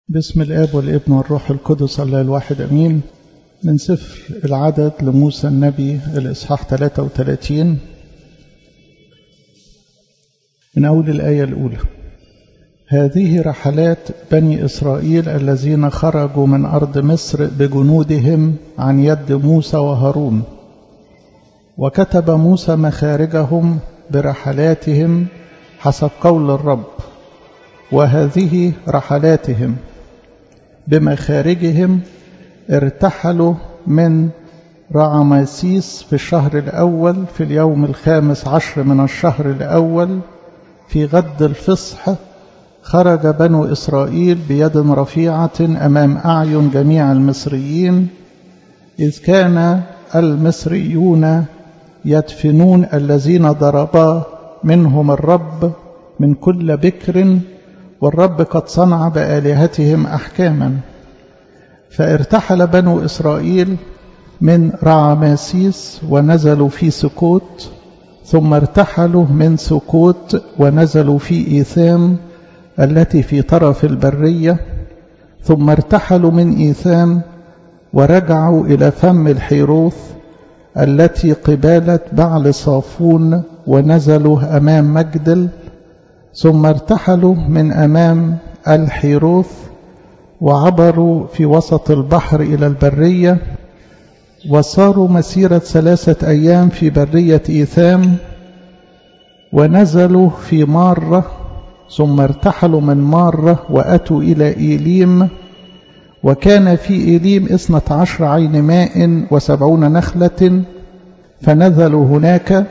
بسم الآب والابن والروح القدس الله الواحد أمين من سفر العدد لموسى النبي الإصحاح 33 من أول الآية الأولى هذه رحلات بني إسرائيل الذين خرجوا من أرض مصر بجنودهم عن يد موسى وهارون وكتب موسى مخارجهم برحلاتهم حسب قول الرب وهذه رحلاتهم بمخارجهم ارتحلوا من رعماسيس في الشهر الأول في اليوم الخامس عشر من الشهر الأول في غد الفصح خرج بنو إسرائيل بيد رفيعة أمام أعين جميع المصريين إذ كان المصريون يدفنون الذين ضربا منهم الرب من كل بكر والرب قد صنع بآلهتهم أحكاما فارتحل بنو إسرائيل من رعماسيس ونزلوا في سكوت ثم ارتحلوا من سكوت ونزلوا في إيثام التي في طرف البرية ثم ارتحلوا من إيثام ورجعوا إلى فم الحيروث التي قبالة بعل صافون ونزلوا أمام مجدل ثم ارتحلوا من أمام الحيروث وعبروا في وسط البحر إلى البرية وصاروا مسيرة ثلاثة أيام في برية إيثام ونزلوا في مارة ثم ارتحلوا من مارة وأتوا إلى إيليم وكان في إيليم اثنة عشر عين ماء وسبعون نخلة فنزلوا هناك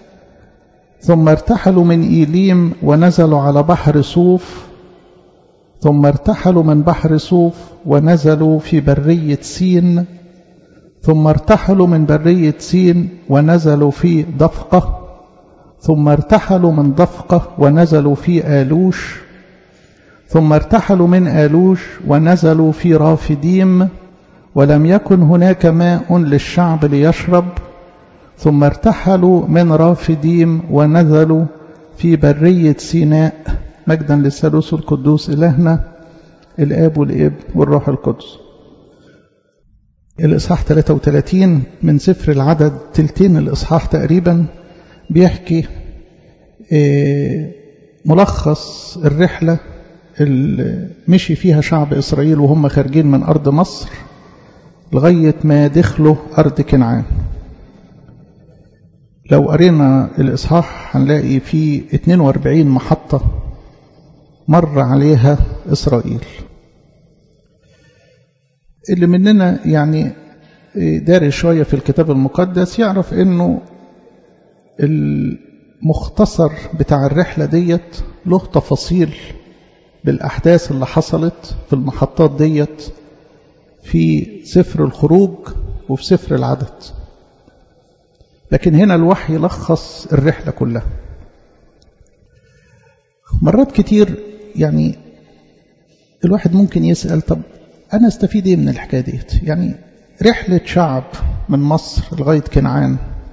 ثم ارتحلوا من إيليم ونزلوا على بحر صوف ثم ارتحلوا من بحر صوف ونزلوا في برية سين ثم ارتحلوا من برية سين ونزلوا في دفقة ثم ارتحلوا من دفقة ونزلوا في آلوش ثم ارتحلوا من آلوش ونزلوا في رافديم ولم يكن هناك ماء للشعب ليشرب ثم ارتحلوا من رافديم ونزلوا في برية سيناء مجدا للثالوث القدوس إلهنا الآب والابن والروح القدس الإصحاح 33 من سفر العدد تلتين الإصحاح تقريبا بيحكي ملخص الرحلة اللي مشي فيها شعب إسرائيل وهم خارجين من أرض مصر لغاية ما دخلوا أرض كنعان لو قرينا الإصحاح هنلاقي فيه 42 محطة مر عليها إسرائيل اللي مننا يعني داري شوية في الكتاب المقدس يعرف انه المختصر بتاع الرحلة ديت له تفاصيل بالأحداث اللي حصلت في المحطات ديت في سفر الخروج وفي سفر العدد لكن هنا الوحي لخص الرحلة كلها مرات كتير يعني الواحد ممكن يسأل طب أنا استفيد إيه من الحكاية ديت يعني رحلة شعب من مصر لغاية كنعان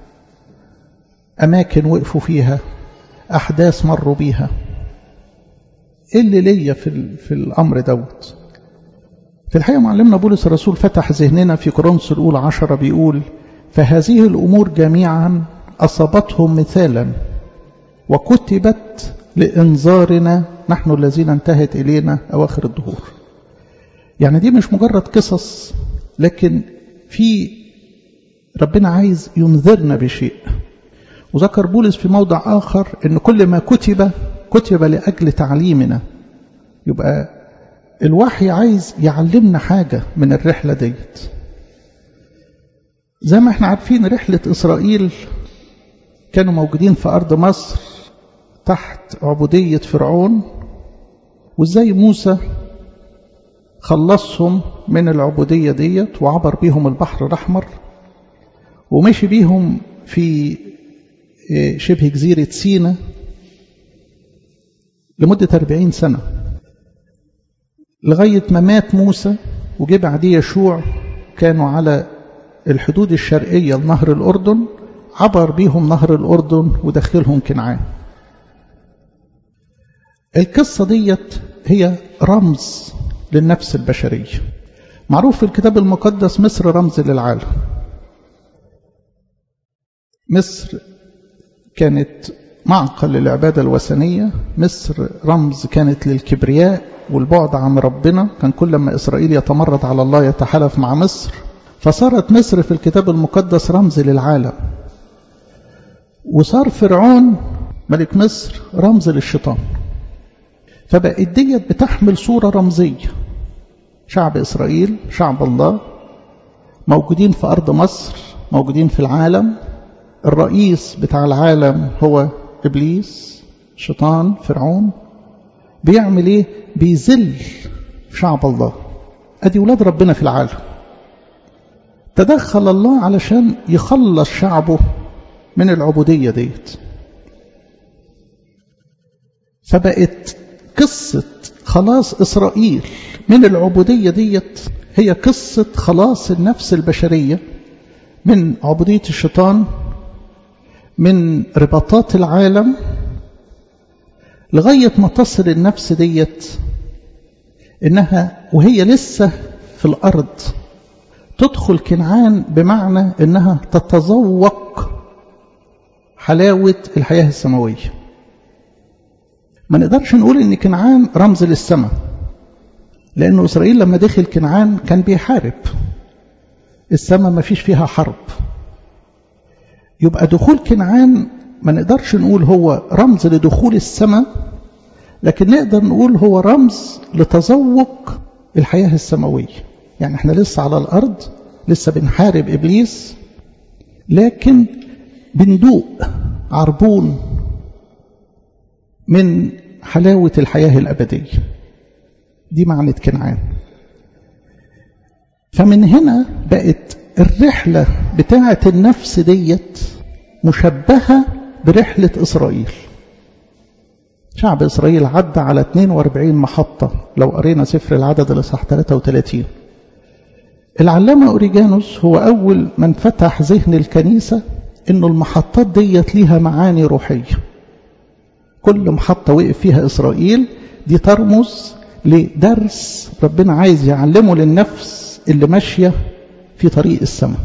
أماكن وقفوا فيها أحداث مروا بيها إيه اللي ليا في, في الأمر دوت في الحقيقة معلمنا بولس الرسول فتح ذهننا في كورنثوس الأولى عشرة بيقول فهذه الأمور جميعا أصابتهم مثالا وكتبت لإنذارنا نحن الذين انتهت إلينا أواخر الدهور يعني دي مش مجرد قصص لكن في ربنا عايز ينذرنا بشيء وذكر بولس في موضع آخر أن كل ما كتب كتب لأجل تعليمنا يبقى الوحي عايز يعلمنا حاجة من الرحلة ديت زي ما احنا عارفين رحلة إسرائيل كانوا موجودين في أرض مصر تحت عبودية فرعون وازاي موسى خلصهم من العبودية ديت وعبر بيهم البحر الأحمر ومشي بيهم في شبه جزيرة سينا لمدة أربعين سنة لغاية ما مات موسى وجه بعديه يشوع كانوا على الحدود الشرقية لنهر الأردن عبر بيهم نهر الأردن ودخلهم كنعان القصة ديت هي رمز للنفس البشرية معروف في الكتاب المقدس مصر رمز للعالم مصر كانت معقل للعبادة الوثنية مصر رمز كانت للكبرياء والبعد عن ربنا كان كل ما إسرائيل يتمرد على الله يتحالف مع مصر فصارت مصر في الكتاب المقدس رمز للعالم وصار فرعون ملك مصر رمز للشيطان فبقت ديت بتحمل صورة رمزية شعب إسرائيل شعب الله موجودين في أرض مصر موجودين في العالم الرئيس بتاع العالم هو إبليس شيطان فرعون بيعمل إيه بيذل شعب الله أدي ولاد ربنا في العالم تدخل الله علشان يخلص شعبه من العبودية ديت فبقت قصة خلاص إسرائيل من العبودية ديت هي قصة خلاص النفس البشرية من عبودية الشيطان من رباطات العالم لغاية ما تصل النفس ديت إنها وهي لسه في الأرض تدخل كنعان بمعنى إنها تتذوق حلاوة الحياة السماوية ما نقدرش نقول إن كنعان رمز للسماء لأنه إسرائيل لما دخل كنعان كان بيحارب السماء ما فيش فيها حرب يبقى دخول كنعان ما نقدرش نقول هو رمز لدخول السماء لكن نقدر نقول هو رمز لتذوق الحياة السماوية يعني احنا لسه على الأرض لسه بنحارب إبليس لكن بندوق عربون من حلاوة الحياة الأبدية دي معنى كنعان فمن هنا بقت الرحلة بتاعة النفس ديت مشبهة برحلة إسرائيل شعب إسرائيل عدى على 42 محطة لو قرينا سفر العدد الإصحاح 33 العلامة أوريجانوس هو أول من فتح ذهن الكنيسة إنه المحطات ديت ليها معاني روحية كل محطة وقف فيها إسرائيل دي ترمز لدرس ربنا عايز يعلمه للنفس اللي ماشية في طريق السماء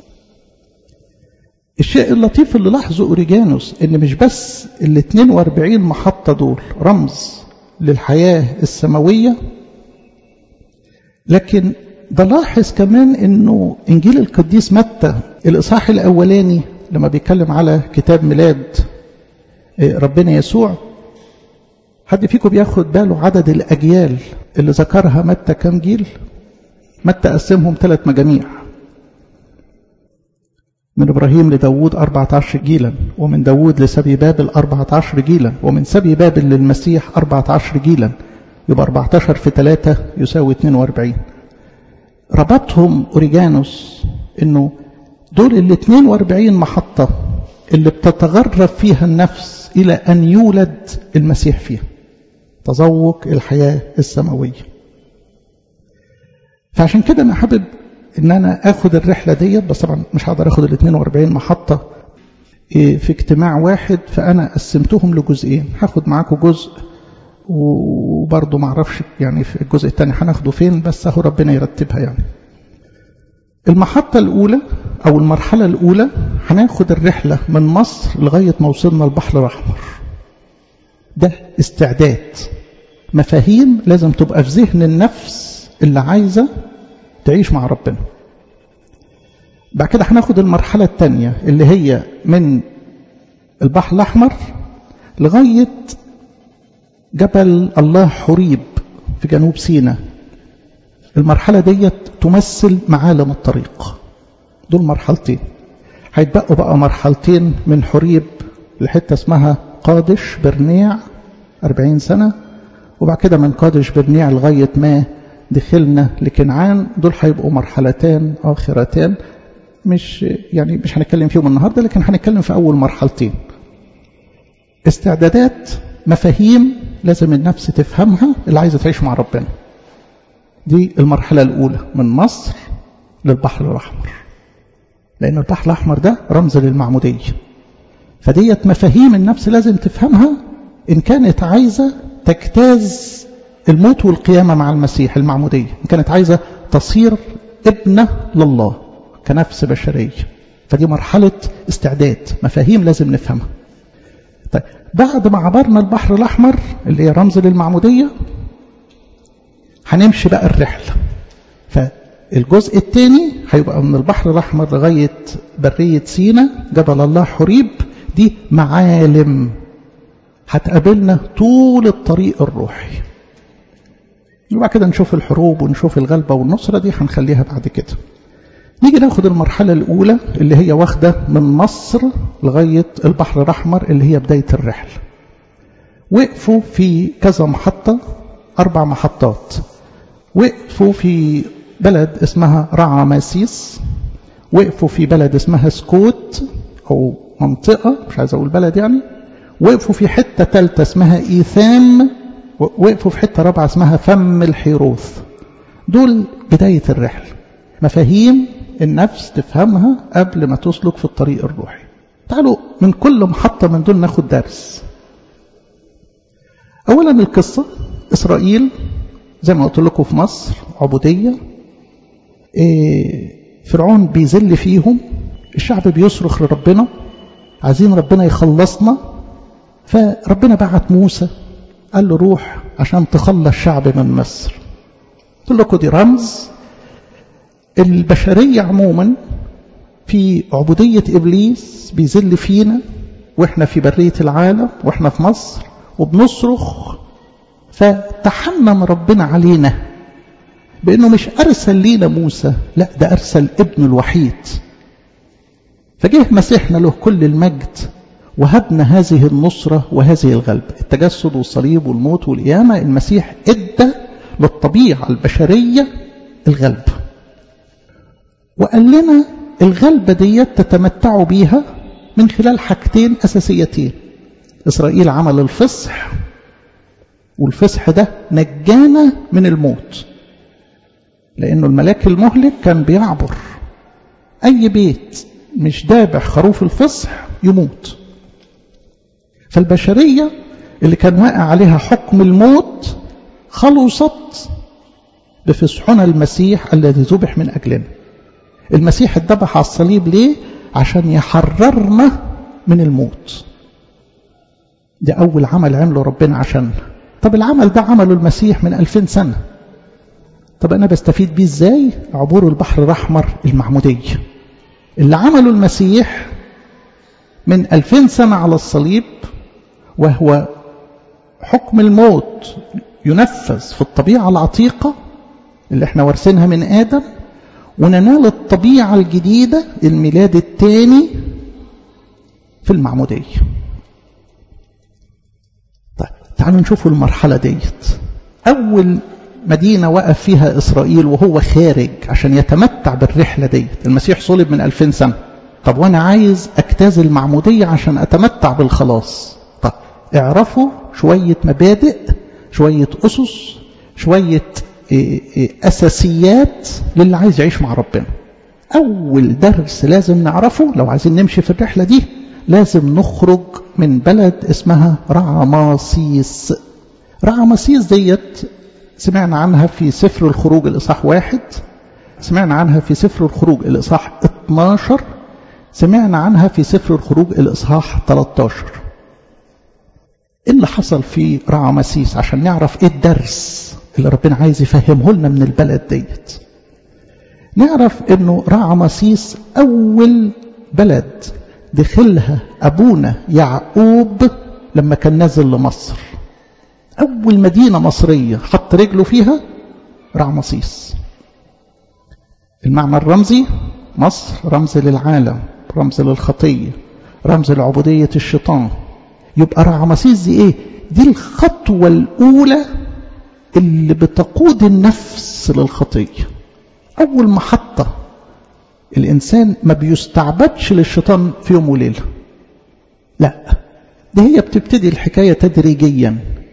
الشيء اللطيف اللي لاحظه أوريجانوس إن مش بس ال 42 محطة دول رمز للحياة السماوية لكن بلاحظ كمان إنه إنجيل القديس متى الإصحاح الأولاني لما بيتكلم على كتاب ميلاد ربنا يسوع حد فيكم بياخد باله عدد الأجيال اللي ذكرها متى كام جيل متى قسمهم ثلاث مجاميع من إبراهيم لداود 14 جيلا ومن داود لسبي بابل 14 جيلا ومن سبي بابل للمسيح 14 جيلا يبقى 14 في 3 يساوي 42 ربطهم أوريجانوس إنه دول ال 42 محطة اللي بتتغرب فيها النفس إلى أن يولد المسيح فيها تذوق الحياة السماوية فعشان كده أنا حابب ان انا اخد الرحله ديت بس طبعا مش هقدر اخد ال 42 محطه في اجتماع واحد فانا قسمتهم لجزئين هاخد معاكم جزء وبرضه ما اعرفش يعني في الجزء الثاني هناخده فين بس اهو ربنا يرتبها يعني المحطة الأولى أو المرحلة الأولى هناخد الرحلة من مصر لغاية ما وصلنا البحر الأحمر ده استعداد مفاهيم لازم تبقى في ذهن النفس اللي عايزة تعيش مع ربنا بعد كده هناخد المرحلة الثانية اللي هي من البحر الأحمر لغاية جبل الله حريب في جنوب سيناء المرحلة ديت تمثل معالم الطريق دول مرحلتين هيتبقوا بقى مرحلتين من حريب لحتة اسمها قادش برنيع 40 سنة وبعد كده من قادش برنيع لغاية ما دخلنا لكنعان دول هيبقوا مرحلتان آخرتان مش يعني مش هنتكلم فيهم النهاردة لكن هنتكلم في أول مرحلتين استعدادات مفاهيم لازم النفس تفهمها اللي عايزة تعيش مع ربنا دي المرحلة الأولى من مصر للبحر الأحمر لأن البحر الأحمر ده رمز للمعمودية فديت مفاهيم النفس لازم تفهمها إن كانت عايزة تجتاز الموت والقيامة مع المسيح المعمودية كانت عايزة تصير ابنة لله كنفس بشرية فدي مرحلة استعداد مفاهيم لازم نفهمها طيب بعد ما عبرنا البحر الأحمر اللي هي رمز للمعمودية هنمشي بقى الرحلة فالجزء الثاني هيبقى من البحر الأحمر لغاية برية سينا جبل الله حريب دي معالم هتقابلنا طول الطريق الروحي وبعد كده نشوف الحروب ونشوف الغلبة والنصرة دي هنخليها بعد كده نيجي ناخد المرحلة الأولى اللي هي واخدة من مصر لغاية البحر الأحمر اللي هي بداية الرحلة وقفوا في كذا محطة أربع محطات وقفوا في بلد اسمها رعاماسيس وقفوا في بلد اسمها سكوت أو منطقة مش عايز أقول بلد يعني وقفوا في حتة ثالثة اسمها إيثام وقفوا في حتة رابعة اسمها فم الحيروث دول بداية الرحلة مفاهيم النفس تفهمها قبل ما تسلك في الطريق الروحي تعالوا من كل محطة من دول ناخد درس أولا القصة إسرائيل زي ما قلت لكم في مصر عبودية إيه فرعون بيذل فيهم الشعب بيصرخ لربنا عايزين ربنا يخلصنا فربنا بعت موسى قال له روح عشان تخلص الشعب من مصر قلت لكم دي رمز البشرية عموما في عبودية إبليس بيذل فينا وإحنا في برية العالم وإحنا في مصر وبنصرخ فتحنن ربنا علينا بأنه مش أرسل لينا موسى لا ده أرسل ابنه الوحيد فجه مسيحنا له كل المجد وهبنا هذه النصرة وهذه الغلبة التجسد والصليب والموت والقيامة المسيح ادى للطبيعة البشرية الغلبة وقال لنا الغلبة دي تتمتعوا بيها من خلال حاجتين أساسيتين إسرائيل عمل الفصح والفصح ده نجانا من الموت لأنه الملاك المهلك كان بيعبر أي بيت مش دابح خروف الفصح يموت فالبشرية اللي كان واقع عليها حكم الموت خلصت بفصحنا المسيح الذي ذبح من أجلنا المسيح اتذبح على الصليب ليه عشان يحررنا من الموت ده أول عمل عمله ربنا عشان طب العمل ده عمله المسيح من ألفين سنة طب أنا بستفيد بيه إزاي عبور البحر الأحمر المعمودية اللي عمله المسيح من ألفين سنة على الصليب وهو حكم الموت ينفذ في الطبيعة العتيقة اللي احنا وارثينها من آدم وننال الطبيعة الجديدة الميلاد الثاني في المعمودية طيب تعالوا نشوفوا المرحلة ديت أول مدينة وقف فيها إسرائيل وهو خارج عشان يتمتع بالرحلة ديت المسيح صلب من ألفين سنة طب وأنا عايز أجتاز المعمودية عشان أتمتع بالخلاص طب اعرفوا شوية مبادئ شوية أسس شوية أساسيات للي عايز يعيش مع ربنا أول درس لازم نعرفه لو عايزين نمشي في الرحلة دي لازم نخرج من بلد اسمها رعماسيس رعماسيس ديت سمعنا عنها في سفر الخروج الإصحاح واحد سمعنا عنها في سفر الخروج الإصحاح 12 سمعنا عنها في سفر الخروج الإصحاح 13 إيه اللي حصل في رعماسيس عشان نعرف إيه الدرس اللي ربنا عايز يفهمه لنا من البلد ديت نعرف انه رعمسيس اول بلد دخلها ابونا يعقوب لما كان نازل لمصر اول مدينة مصرية حط رجله فيها رعمسيس المعنى الرمزي مصر رمز للعالم رمز للخطية رمز لعبودية الشيطان يبقى رعمسيس دي ايه دي الخطوة الاولى اللي بتقود النفس للخطية أول محطة الإنسان ما بيستعبدش للشيطان في يوم وليلة لا ده هي بتبتدي الحكاية تدريجيا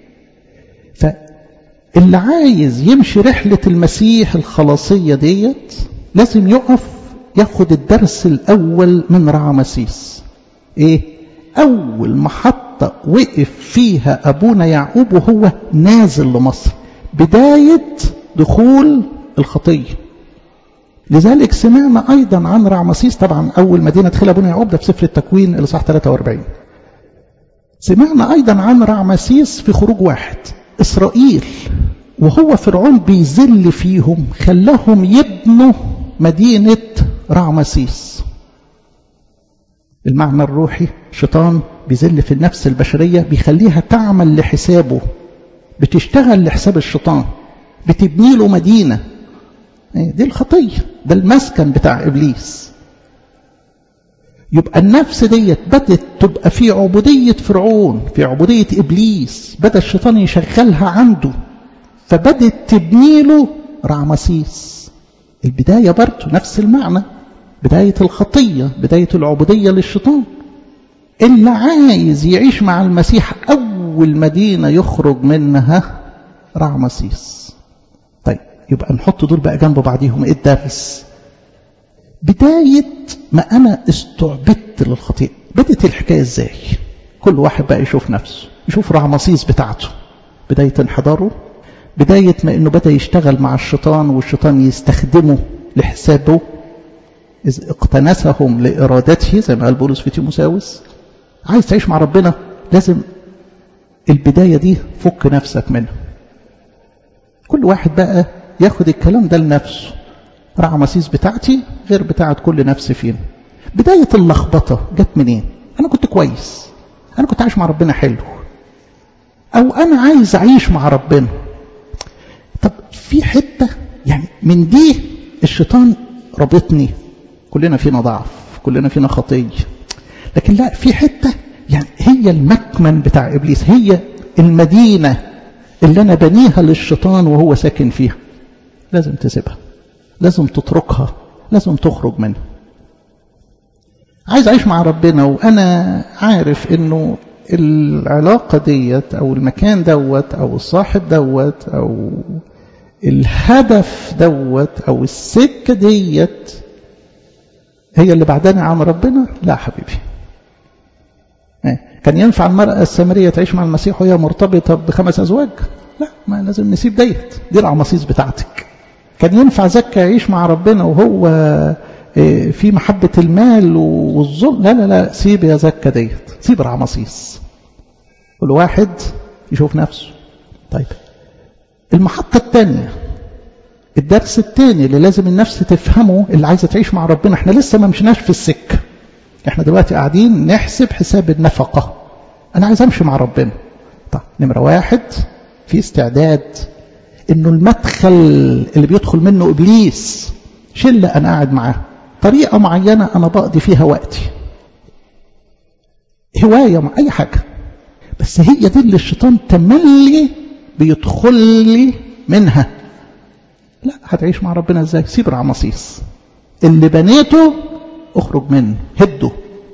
فاللي عايز يمشي رحلة المسيح الخلاصية ديت لازم يقف ياخد الدرس الأول من رعمسيس إيه؟ أول محطة وقف فيها أبونا يعقوب وهو نازل لمصر بداية دخول الخطية لذلك سمعنا أيضا عن رعمسيس طبعا أول مدينة دخلها بني يعقوب ده في سفر التكوين الإصحاح 43 سمعنا أيضا عن رعمسيس في خروج واحد إسرائيل وهو فرعون بيذل فيهم خلاهم يبنوا مدينة رعمسيس المعنى الروحي شيطان بيذل في النفس البشرية بيخليها تعمل لحسابه بتشتغل لحساب الشيطان بتبني له مدينة دي الخطية ده المسكن بتاع إبليس يبقى النفس ديت بدت تبقى في عبودية فرعون في عبودية إبليس بدأ الشيطان يشغلها عنده فبدت تبني له رعمسيس البداية برضه نفس المعنى بداية الخطية بداية العبودية للشيطان اللي عايز يعيش مع المسيح أول مدينة يخرج منها رعمسيس طيب يبقى نحط دول بقى جنب بعضيهم ايه الدرس بداية ما أنا استعبدت للخطيئة بدت الحكاية ازاي كل واحد بقى يشوف نفسه يشوف رعمسيس بتاعته بداية انحداره بداية ما انه بدأ يشتغل مع الشيطان والشيطان يستخدمه لحسابه إذ اقتنسهم لإرادته زي ما قال بولس في تيموساوس عايز تعيش مع ربنا لازم البداية دي فك نفسك منها كل واحد بقى ياخد الكلام ده لنفسه رعمسيس بتاعتي غير بتاعت كل نفس فينا بداية اللخبطة جت منين أنا كنت كويس أنا كنت عايش مع ربنا حلو أو أنا عايز أعيش مع ربنا طب في حتة يعني من دي الشيطان ربطني كلنا فينا ضعف كلنا فينا خطية لكن لا في حتة يعني هي المكمن بتاع إبليس هي المدينة اللي أنا بنيها للشيطان وهو ساكن فيها لازم تسيبها لازم تتركها لازم تخرج منها عايز أعيش مع ربنا وأنا عارف إنه العلاقة ديت أو المكان دوت أو الصاحب دوت أو الهدف دوت أو السكة ديت هي اللي بعداني عن ربنا لا حبيبي كان ينفع المرأة السامرية تعيش مع المسيح وهي مرتبطة بخمس أزواج لا ما لازم نسيب ديت دي العماصيص بتاعتك كان ينفع زكا يعيش مع ربنا وهو في محبة المال والظلم لا لا لا سيب يا زكا ديت سيب العماصيص كل واحد يشوف نفسه طيب المحطة الثانية الدرس الثاني اللي لازم النفس تفهمه اللي عايزة تعيش مع ربنا احنا لسه ما مشناش في السكة احنا دلوقتي قاعدين نحسب حساب النفقة انا عايز امشي مع ربنا طيب نمرة واحد في استعداد انه المدخل اللي بيدخل منه ابليس شلة انا قاعد معاه طريقة معينة انا بقضي فيها وقتي هواية مع اي حاجة بس هي دي اللي الشيطان تملي بيدخل لي منها لا هتعيش مع ربنا ازاي سيب العماصيص اللي بنيته اخرج منه هده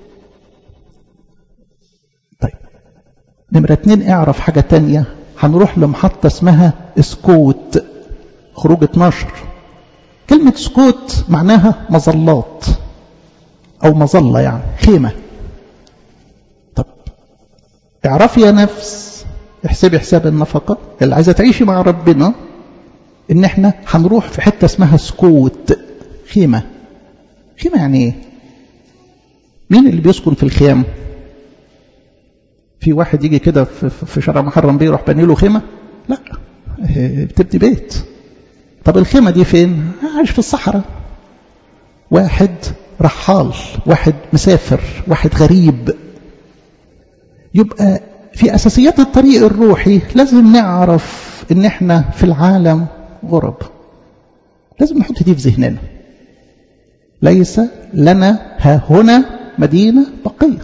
طيب نمرة اتنين اعرف حاجة تانية هنروح لمحطة اسمها سكوت خروج 12 كلمة سكوت معناها مظلات او مظلة يعني خيمة طب اعرفي يا نفس احسبي حساب النفقة اللي عايزة تعيشي مع ربنا ان احنا هنروح في حتة اسمها سكوت خيمة خيمة يعني ايه مين اللي بيسكن في الخيام في واحد يجي كده في شارع محرم بيه يروح بني له خيمة لا بتبني بيت طب الخيمة دي فين عايش في الصحراء واحد رحال واحد مسافر واحد غريب يبقى في أساسيات الطريق الروحي لازم نعرف ان احنا في العالم غرب لازم نحط دي في ذهننا ليس لنا ها هنا مدينة بقية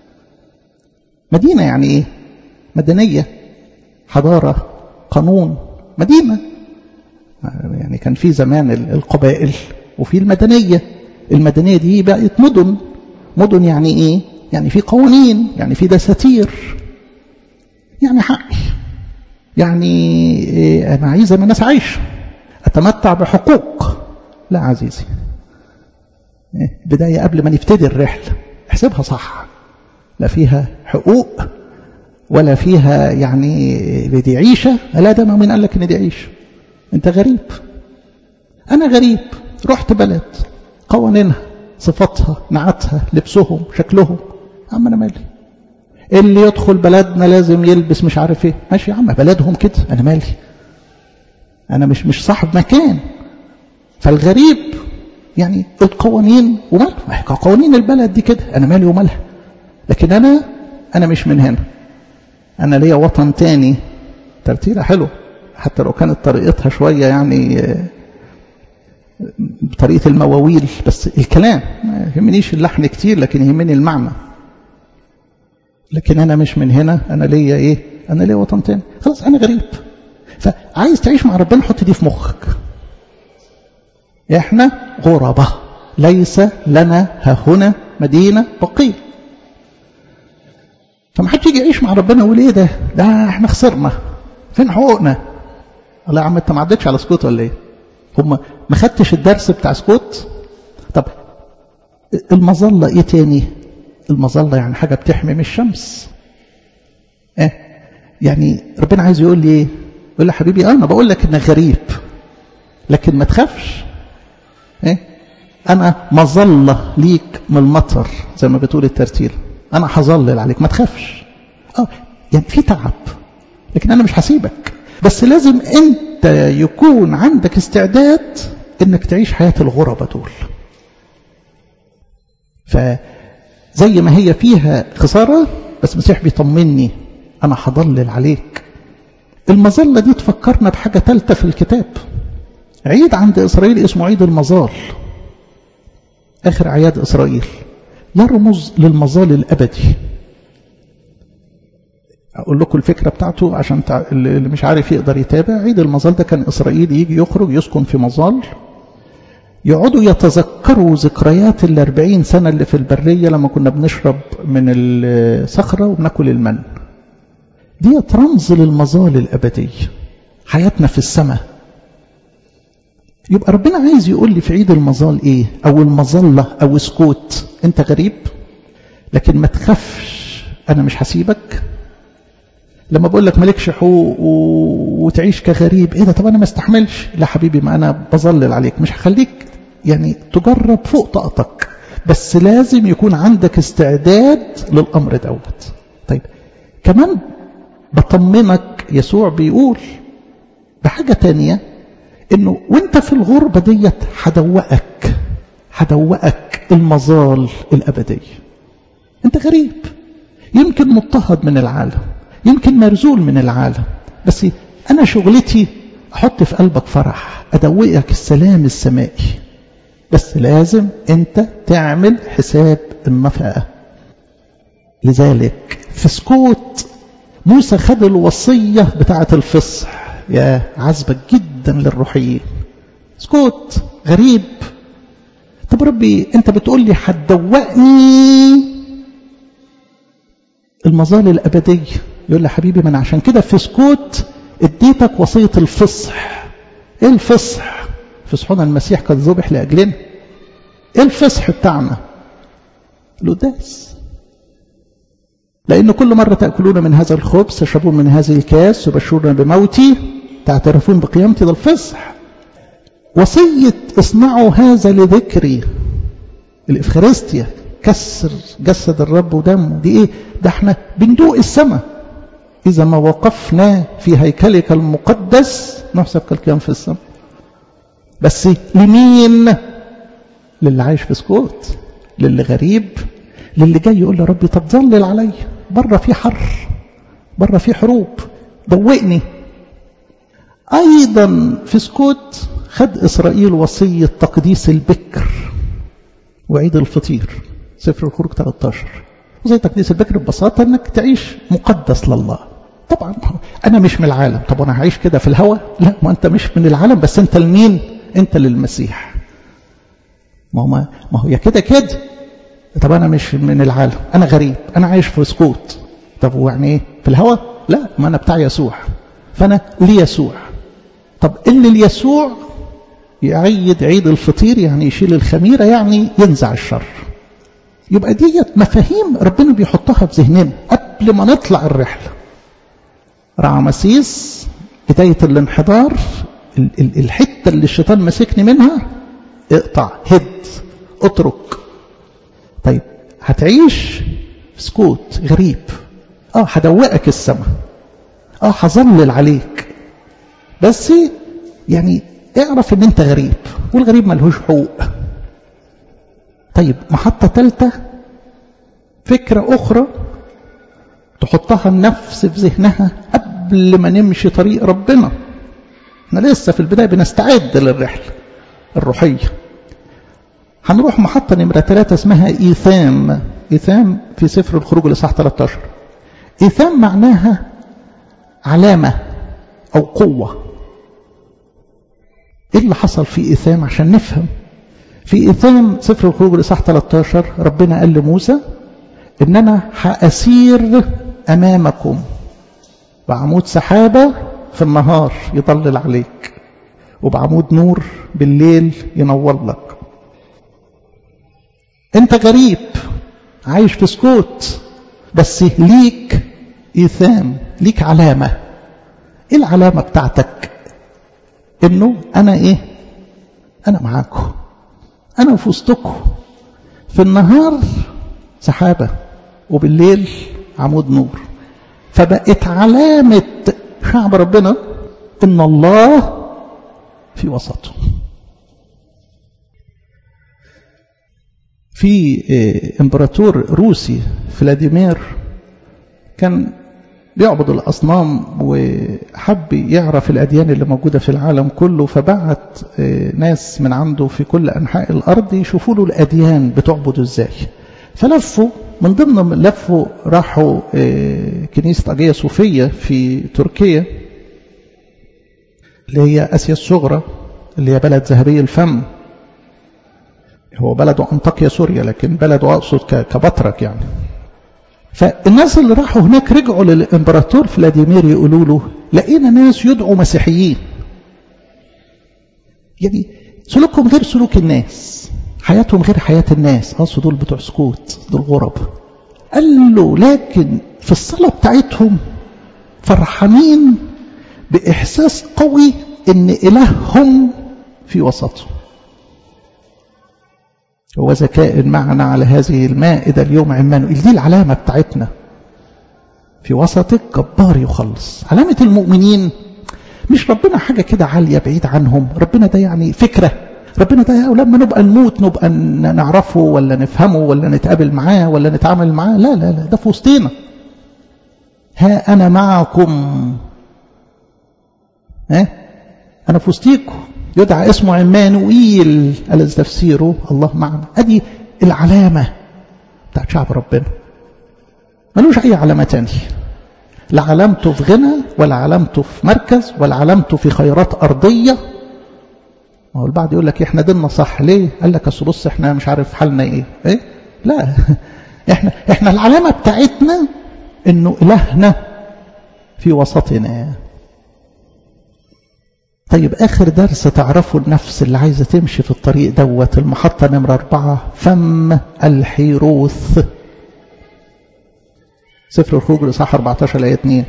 مدينة يعني ايه مدنية حضارة قانون مدينة يعني كان في زمان القبائل وفي المدنية المدنية دي بقت مدن مدن يعني ايه يعني في قوانين يعني في دساتير يعني حقي يعني إيه انا عايز زي ما الناس عايشه اتمتع بحقوق لا عزيزي إيه بداية قبل ما نبتدي الرحلة احسبها صح لا فيها حقوق ولا فيها يعني دي عيشة لا ده مين قال لك ان دي عيشة انت غريب انا غريب رحت بلد قوانينها صفاتها نعتها لبسهم شكلهم عم انا مالي اللي يدخل بلدنا لازم يلبس مش عارف ايه ماشي يا عم بلدهم كده انا مالي انا مش مش صاحب مكان فالغريب يعني القوانين وماله قوانين البلد دي كده انا مالي ومالها لكن انا انا مش من هنا انا ليا وطن تاني ترتيبه حلو حتى لو كانت طريقتها شويه يعني بطريقه المواويل بس الكلام ما يهمنيش اللحن كتير لكن يهمني المعنى لكن انا مش من هنا انا ليا ايه انا ليا وطن تاني خلاص انا غريب فعايز تعيش مع ربنا حط دي في مخك احنا غربة ليس لنا ها هنا مدينة بقية فما حدش يجي يعيش مع ربنا يقول ايه ده ده احنا خسرنا فين حقوقنا الله يا عم انت ما عدتش على سكوت ولا ايه هم ما خدتش الدرس بتاع سكوت طب المظلة ايه تاني المظلة يعني حاجة بتحمي من الشمس ايه يعني ربنا عايز يقول لي ايه يقول لي حبيبي اه انا بقول لك انك غريب لكن ما تخافش ايه انا مظلة ليك من المطر زي ما بتقول الترتيل انا هظلل عليك ما تخافش اه يعني في تعب لكن انا مش هسيبك بس لازم انت يكون عندك استعداد انك تعيش حياة الغربة دول فزي ما هي فيها خسارة بس مسيح بيطمني انا هضلل عليك المظلة دي تفكرنا بحاجة ثالثة في الكتاب عيد عند إسرائيل اسمه عيد المظال آخر أعياد إسرائيل يرمز للمظال الأبدي أقول لكم الفكرة بتاعته عشان اللي مش عارف يقدر يتابع عيد المظال ده كان إسرائيل يجي يخرج يسكن في مظال يقعدوا يتذكروا ذكريات الأربعين سنة اللي في البرية لما كنا بنشرب من الصخرة وبناكل المن دي رمز للمظال الأبدي حياتنا في السماء يبقى ربنا عايز يقول لي في عيد المظال ايه او المظلة او سكوت انت غريب لكن ما تخافش انا مش هسيبك لما بقول لك مالكش حقوق وتعيش كغريب ايه ده طب انا ما استحملش لا حبيبي ما انا بظلل عليك مش هخليك يعني تجرب فوق طاقتك بس لازم يكون عندك استعداد للامر دوت طيب كمان بطمنك يسوع بيقول بحاجة تانية انه وانت في الغربة ديت هدوقك هدوقك المظال الأبدي انت غريب يمكن مضطهد من العالم يمكن مرزول من العالم بس انا شغلتي احط في قلبك فرح ادوقك السلام السمائي بس لازم انت تعمل حساب النفقة لذلك في سكوت موسى خد الوصية بتاعة الفصح يا عذبة جدا للروحيين سكوت غريب طب ربي انت بتقول لي هتدوقني المظال الأبدية يقول لي حبيبي من عشان كده في سكوت اديتك وصية الفصح ايه الفصح فصحنا المسيح قد ذبح لأجلنا ايه الفصح بتاعنا القداس لأن كل مرة تأكلون من هذا الخبز تشربون من هذه الكاس تبشرون بموتي تعترفون بقيامتي ده الفصح وصية اصنعوا هذا لذكري الإفخارستيا كسر جسد الرب ودمه دي ايه ده احنا بندوق السماء إذا ما وقفنا في هيكلك المقدس نحسب كالقيام في السماء بس لمين للي عايش في سكوت للي غريب للي جاي يقول لربي طب ظلل علي بره في حر بره في حروب دوقني أيضا في سكوت خد إسرائيل وصية تقديس البكر وعيد الفطير سفر الخروج 13 وزي تقديس البكر ببساطة أنك تعيش مقدس لله طبعا أنا مش من العالم طب أنا هعيش كده في الهوى لا ما أنت مش من العالم بس أنت لمين أنت للمسيح ما هو ما هو يا كده كده طب أنا مش من العالم أنا غريب أنا عايش في سكوت طب ويعني إيه في الهوى لا ما أنا بتاع يسوع فأنا ليسوع طب اللي ليسوع يعيد عيد الفطير يعني يشيل الخميرة يعني ينزع الشر يبقى ديت مفاهيم ربنا بيحطها في ذهننا قبل ما نطلع الرحلة رعمسيس بداية الانحدار الحتة اللي الشيطان مسكني منها اقطع هد اترك طيب هتعيش سكوت غريب اه هدوقك السماء اه هظلل عليك بس يعني اعرف ان انت غريب والغريب ملهوش حقوق طيب محطة ثالثة فكرة أخرى تحطها النفس في ذهنها قبل ما نمشي طريق ربنا احنا لسه في البداية بنستعد للرحلة الروحية هنروح محطة نمرة ثلاثة اسمها إيثام إيثام في سفر الخروج الإصحاح 13 إيثام معناها علامة أو قوة إيه اللي حصل في إيثام عشان نفهم في إيثام سفر الخروج الإصحاح 13 ربنا قال لموسى إن أنا هأسير أمامكم بعمود سحابة في النهار يضلل عليك وبعمود نور بالليل ينور لك انت غريب عايش في سكوت بس ليك إيثام ليك علامة ايه العلامة بتاعتك انه انا ايه انا معاكم انا في وسطكم في النهار سحابة وبالليل عمود نور فبقت علامة شعب ربنا ان الله في وسطه في امبراطور روسي فلاديمير كان بيعبد الأصنام وحب يعرف الأديان اللي موجودة في العالم كله فبعت ناس من عنده في كل أنحاء الأرض يشوفوا له الأديان بتعبد إزاي فلفوا من ضمن لفوا راحوا كنيسة أجية صوفية في تركيا اللي هي آسيا الصغرى اللي هي بلد ذهبي الفم هو بلده أنطاكيا سوريا لكن بلده أقصد كبطرك يعني فالناس اللي راحوا هناك رجعوا للإمبراطور فلاديمير يقولوا له لقينا ناس يدعوا مسيحيين يعني سلوكهم غير سلوك الناس حياتهم غير حياة الناس أصل دول بتوع سكوت دول غرب قال له لكن في الصلاة بتاعتهم فرحانين بإحساس قوي إن إلههم في وسطهم هو ذكاء معنا على هذه المائدة اليوم عمانوئيل دي العلامة بتاعتنا في وسطك جبار يخلص علامة المؤمنين مش ربنا حاجة كده عالية بعيد عنهم ربنا ده يعني فكرة ربنا ده لما نبقى نموت نبقى نعرفه ولا نفهمه ولا نتقابل معاه ولا نتعامل معاه لا لا لا ده في وسطينا ها أنا معكم ها أنا في وسطيكم يدعى اسمه عمانوئيل الذي تفسيره الله معنا ادي العلامة بتاعت شعب ربنا ملوش اي علامة تانية لا علامته في غنى ولا علامته في مركز ولا علامته في خيرات ارضية ما هو البعض يقول لك احنا ديننا صح ليه قال لك اصل بص احنا مش عارف حالنا ايه ايه لا احنا احنا العلامة بتاعتنا انه الهنا في وسطنا طيب آخر درس تعرفوا النفس اللي عايزة تمشي في الطريق دوت المحطة نمرة أربعة فم الحيروث سفر الخروج لصح 14 آية 2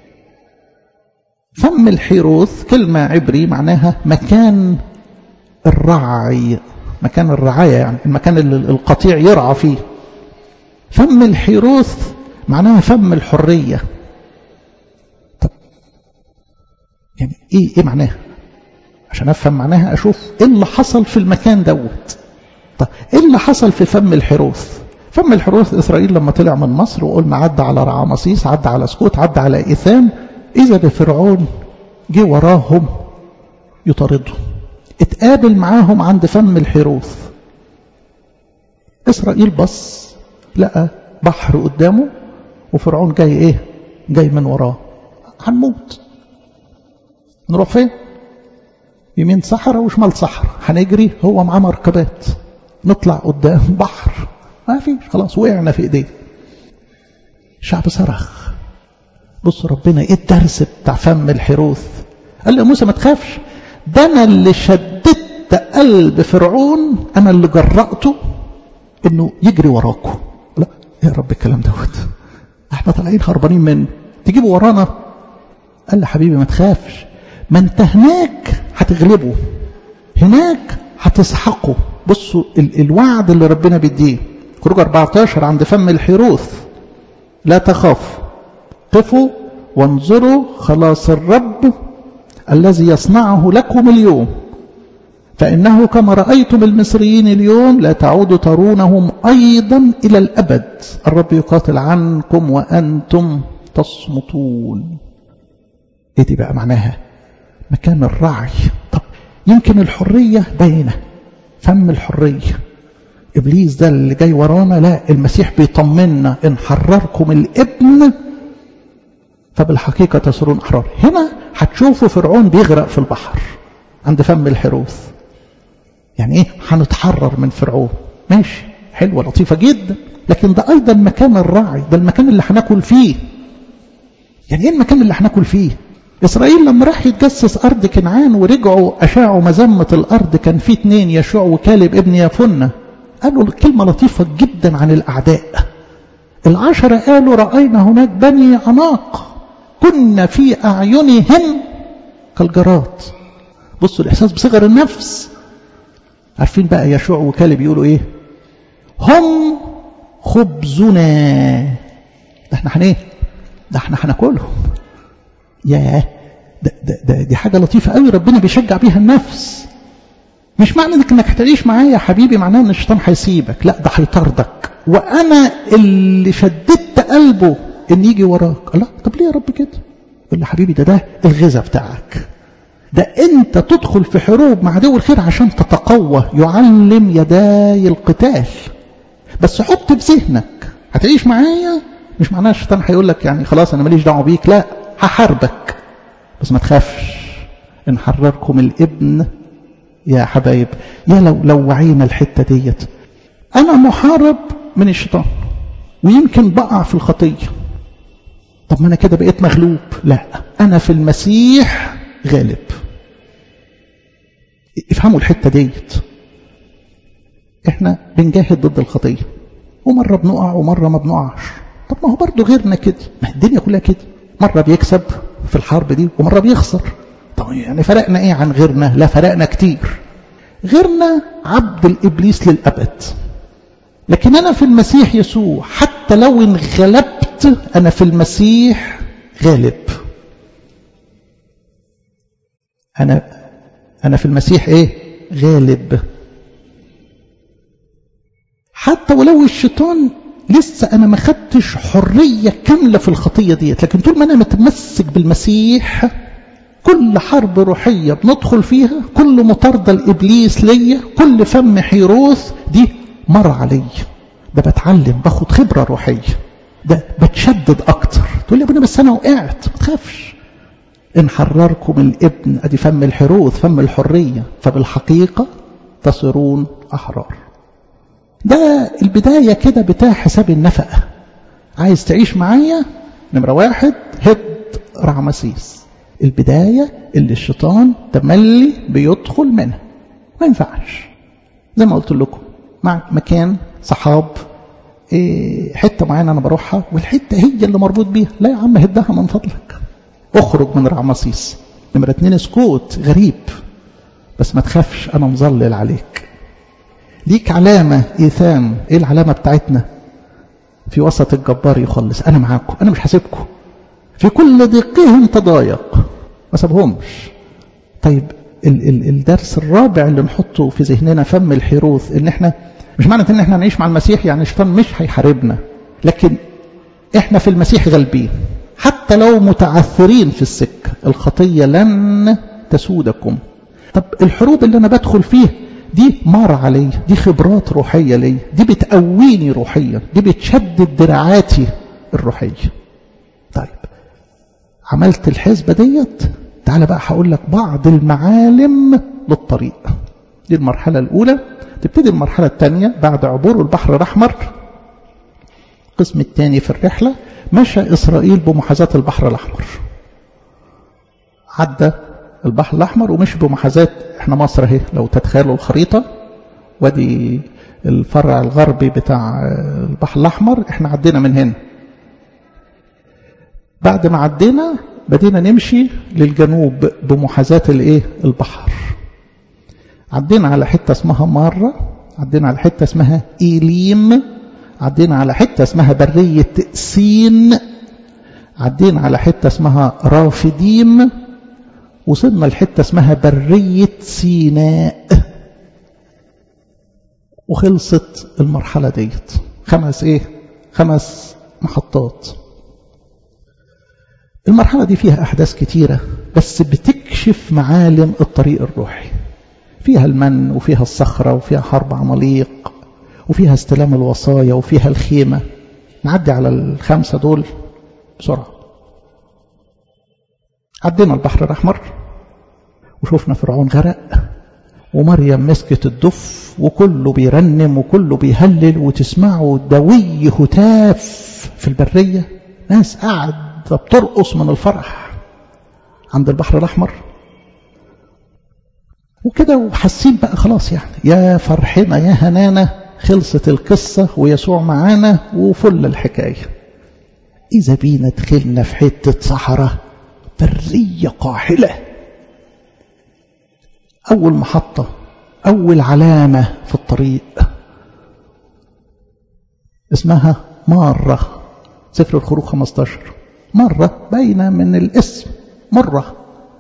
فم الحيروث كلمة عبري معناها مكان الرعي مكان الرعاية يعني المكان اللي القطيع يرعى فيه فم الحيروث معناها فم الحرية طب يعني ايه ايه معناها عشان افهم معناها اشوف ايه اللي حصل في المكان دوت طب ايه اللي حصل في فم الحروث فم الحروث اسرائيل لما طلع من مصر وقلنا عدى على رعامسيس عدى على سكوت عدى على ايثام اذا بفرعون جه وراهم يطاردهم اتقابل معاهم عند فم الحروث اسرائيل بص لقى بحر قدامه وفرعون جاي ايه جاي من وراه هنموت نروح فين يمين صحراء وشمال صحراء هنجري هو معاه مركبات نطلع قدام بحر ما فيش خلاص وقعنا في ايديه الشعب صرخ بص ربنا ايه الدرس بتاع فم الحروث قال له موسى ما تخافش ده انا اللي شددت قلب فرعون انا اللي جرأته انه يجري وراكم لا يا رب الكلام دوت احنا طالعين هربانين منه تجيبوا ورانا قال له حبيبي ما تخافش ما انت هناك هتغلبه هناك هتسحقه بصوا ال الوعد اللي ربنا بيديه خروج 14 عند فم الحروث لا تخافوا قفوا وانظروا خلاص الرب الذي يصنعه لكم اليوم فإنه كما رأيتم المصريين اليوم لا تعودوا ترونهم أيضا إلى الأبد الرب يقاتل عنكم وأنتم تصمتون إيه دي بقى معناها مكان الرعي طب يمكن الحرية باينة فم الحرية إبليس ده اللي جاي ورانا لا المسيح بيطمنا إن حرركم الابن فبالحقيقة تصيرون أحرار هنا هتشوفوا فرعون بيغرق في البحر عند فم الحروث يعني ايه هنتحرر من فرعون ماشي حلوة لطيفة جدا لكن ده أيضا مكان الراعي ده المكان اللي هناكل فيه يعني ايه المكان اللي هناكل فيه إسرائيل لما راح يتجسس أرض كنعان ورجعوا أشاعوا مذمة الأرض كان في اتنين يشوع وكالب ابن يفنة قالوا كلمة لطيفة جدا عن الأعداء العشرة قالوا رأينا هناك بني عناق كنا في أعينهم كالجراد بصوا الإحساس بصغر النفس عارفين بقى يشوع وكالب بيقولوا إيه هم خبزنا ده احنا هن ايه ده احنا هناكلهم ياه ده, ده, ده دي حاجة لطيفة قوي ربنا بيشجع بيها النفس مش معنى انك انك هتعيش معايا يا حبيبي معناه ان الشيطان هيسيبك لا ده هيطاردك وانا اللي شددت قلبه ان يجي وراك الله طب ليه يا رب كده يقول لي حبيبي ده ده الغذاء بتاعك ده انت تدخل في حروب مع عدو الخير عشان تتقوى يعلم يداي القتال بس حط في ذهنك هتعيش معايا مش معناه الشيطان هيقول لك يعني خلاص انا ماليش دعوه بيك لا هحاربك بس ما تخافش ان حرركم الابن يا حبايب يا لو لو وعينا الحته ديت انا محارب من الشيطان ويمكن بقع في الخطيه طب ما انا كده بقيت مغلوب لا انا في المسيح غالب افهموا الحته ديت احنا بنجاهد ضد الخطيه ومره بنقع ومره ما بنقعش طب ما هو برضه غيرنا كده ما الدنيا كلها كده مره بيكسب في الحرب دي ومره بيخسر طب يعني فرقنا ايه عن غيرنا لا فرقنا كتير غيرنا عبد الابليس للابد لكن انا في المسيح يسوع حتى لو انغلبت انا في المسيح غالب انا انا في المسيح ايه غالب حتى ولو الشيطان لسه انا ما خدتش حريه كامله في الخطيه ديت لكن طول ما انا متمسك بالمسيح كل حرب روحيه بندخل فيها كل مطارده لابليس ليا كل فم حيروث دي مر عليا ده بتعلم باخد خبره روحيه ده بتشدد اكتر تقول لي يا ابني بس انا وقعت ما تخافش ان حرركم الابن ادي فم الحروث فم الحريه فبالحقيقه تصيرون احرار ده البدايه كده بتاع حساب النفقه عايز تعيش معايا نمره واحد هد رعمسيس البدايه اللي الشيطان تملي بيدخل منها ما ينفعش زي ما قلت لكم مع مكان صحاب إيه حته معينه انا بروحها والحته هي اللي مربوط بيها لا يا عم هدها من فضلك اخرج من رعمسيس نمرة اتنين اسكوت غريب بس ما تخافش انا مظلل عليك ليك علامة ايثام ايه العلامة بتاعتنا في وسط الجبار يخلص انا معاكم انا مش هسيبكم في كل ضيقهم تضايق ما سابهمش طيب ال ال الدرس الرابع اللي نحطه في ذهننا فم الحروث ان احنا مش معنى ان احنا نعيش مع المسيح يعني الشيطان مش هيحاربنا لكن احنا في المسيح غالبين حتى لو متعثرين في السكة الخطية لن تسودكم طب الحروب اللي أنا بدخل فيه دي مار علي دي خبرات روحية لي دي بتقويني روحيا دي بتشدد دراعاتي الروحية طيب عملت الحسبة ديت تعالى بقى هقول لك بعض المعالم للطريق دي المرحلة الأولى تبتدي المرحلة الثانية بعد عبور البحر الأحمر القسم الثاني في الرحلة مشى إسرائيل بمحاذاة البحر الأحمر عدى البحر الأحمر ومشي بمحاذاة احنا مصر اهي لو تتخيلوا الخريطة وادي الفرع الغربي بتاع البحر الأحمر احنا عدينا من هنا بعد ما عدينا بدينا نمشي للجنوب بمحاذاة الايه البحر عدينا على حتة اسمها مارة عدينا على حتة اسمها إيليم عدينا على حتة اسمها برية سين عدينا على حتة اسمها رافديم وصلنا لحتة اسمها برية سيناء وخلصت المرحلة ديت خمس ايه خمس محطات المرحلة دي فيها أحداث كتيرة بس بتكشف معالم الطريق الروحي فيها المن وفيها الصخرة وفيها حرب عماليق وفيها استلام الوصايا وفيها الخيمة نعدي على الخمسة دول بسرعة عدينا البحر الأحمر وشوفنا فرعون غرق ومريم مسكت الدف وكله بيرنم وكله بيهلل وتسمعوا دوي هتاف في البرية ناس قاعدة بترقص من الفرح عند البحر الأحمر وكده وحاسين بقى خلاص يعني يا فرحنا يا هنانا خلصت القصة ويسوع معانا وفل الحكاية إذا بينا دخلنا في حتة صحراء برية قاحلة أول محطة أول علامة في الطريق اسمها مارة سفر الخروج 15 مرة باينة من الاسم مرة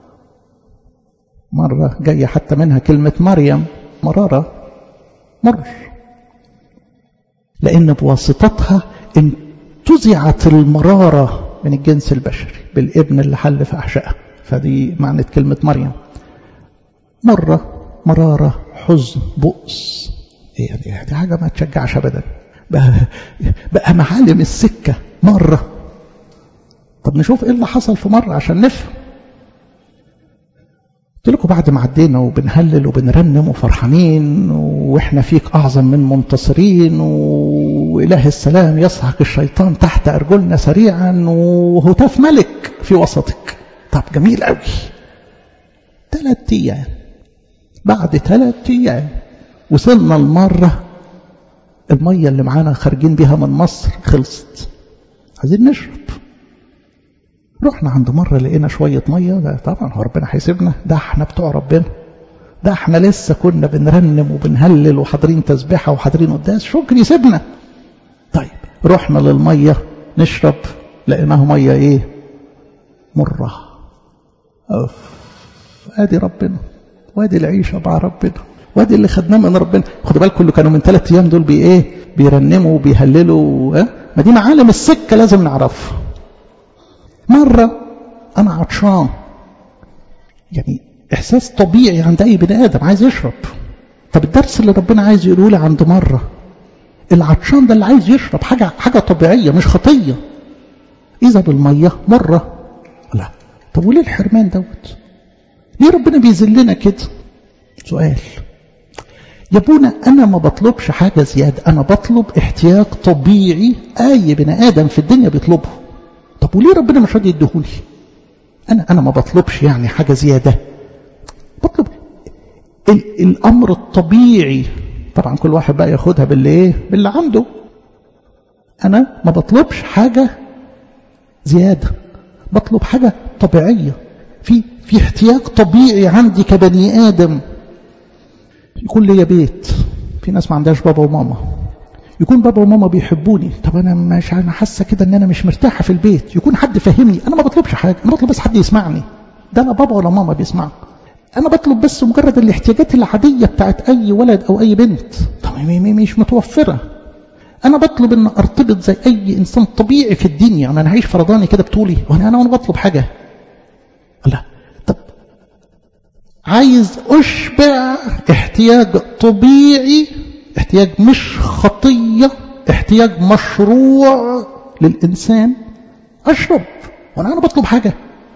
مرة جاية حتى منها كلمة مريم مرارة مر لأن بواسطتها انتزعت المرارة من الجنس البشري بالابن اللي حل في أحشائها فدي معنى كلمة مريم مرة مرارة حزن بؤس يعني دي حاجة ما تشجعش أبدا بقى, بقى معالم السكة مرة طب نشوف ايه اللي حصل في مرة عشان نفهم قلت لكم بعد ما عدينا وبنهلل وبنرنم وفرحانين واحنا فيك اعظم من منتصرين واله السلام يسحق الشيطان تحت ارجلنا سريعا وهتاف ملك في وسطك طب جميل قوي ثلاث ايام بعد ثلاث ايام وصلنا المره الميه اللي معانا خارجين بيها من مصر خلصت عايزين نشرب رحنا عند مرة لقينا شوية مية ده طبعا هو ربنا هيسيبنا ده احنا بتوع ربنا ده احنا لسه كنا بنرنم وبنهلل وحاضرين تسبيحة وحاضرين قداس شكر يسيبنا طيب رحنا للمية نشرب لقيناها مية ايه مرة أوف. ادي ربنا وادي العيشة مع ربنا وادي اللي خدناه من ربنا خدوا بالكم اللي كانوا من ثلاث ايام دول بي ايه بيرنموا وبيهللوا اه؟ ما دي معالم السكة لازم نعرفها مرة أنا عطشان يعني إحساس طبيعي عند أي بني آدم عايز يشرب طب الدرس اللي ربنا عايز يقوله لي عند مرة العطشان ده اللي عايز يشرب حاجة حاجة طبيعية مش خطية إذا بالمية مرة لا طب وليه الحرمان دوت ليه ربنا بيذلنا كده سؤال يا ابونا أنا ما بطلبش حاجة زيادة أنا بطلب احتياج طبيعي أي بني آدم في الدنيا بيطلبه طب وليه ربنا مش راضي يديهولي انا انا ما بطلبش يعني حاجه زياده بطلب ال الامر الطبيعي طبعا كل واحد بقى ياخدها باللي ايه باللي عنده انا ما بطلبش حاجه زياده بطلب حاجه طبيعيه في في احتياج طبيعي عندي كبني ادم يكون ليا بيت في ناس ما عندهاش بابا وماما يكون بابا وماما بيحبوني طب انا مش انا حاسه كده ان انا مش مرتاحه في البيت يكون حد فاهمني انا ما بطلبش حاجه انا بطلب بس حد يسمعني ده لا بابا ولا ماما بيسمعوا انا بطلب بس مجرد الاحتياجات العاديه بتاعت اي ولد او اي بنت طب مش متوفره انا بطلب ان ارتبط زي اي انسان طبيعي في الدنيا يعني انا هعيش فرضاني كده بطولي وانا انا وانا بطلب حاجه لا طب عايز اشبع احتياج طبيعي احتياج مش خطية احتياج مشروع للإنسان أشرب وأنا أنا بطلب حاجة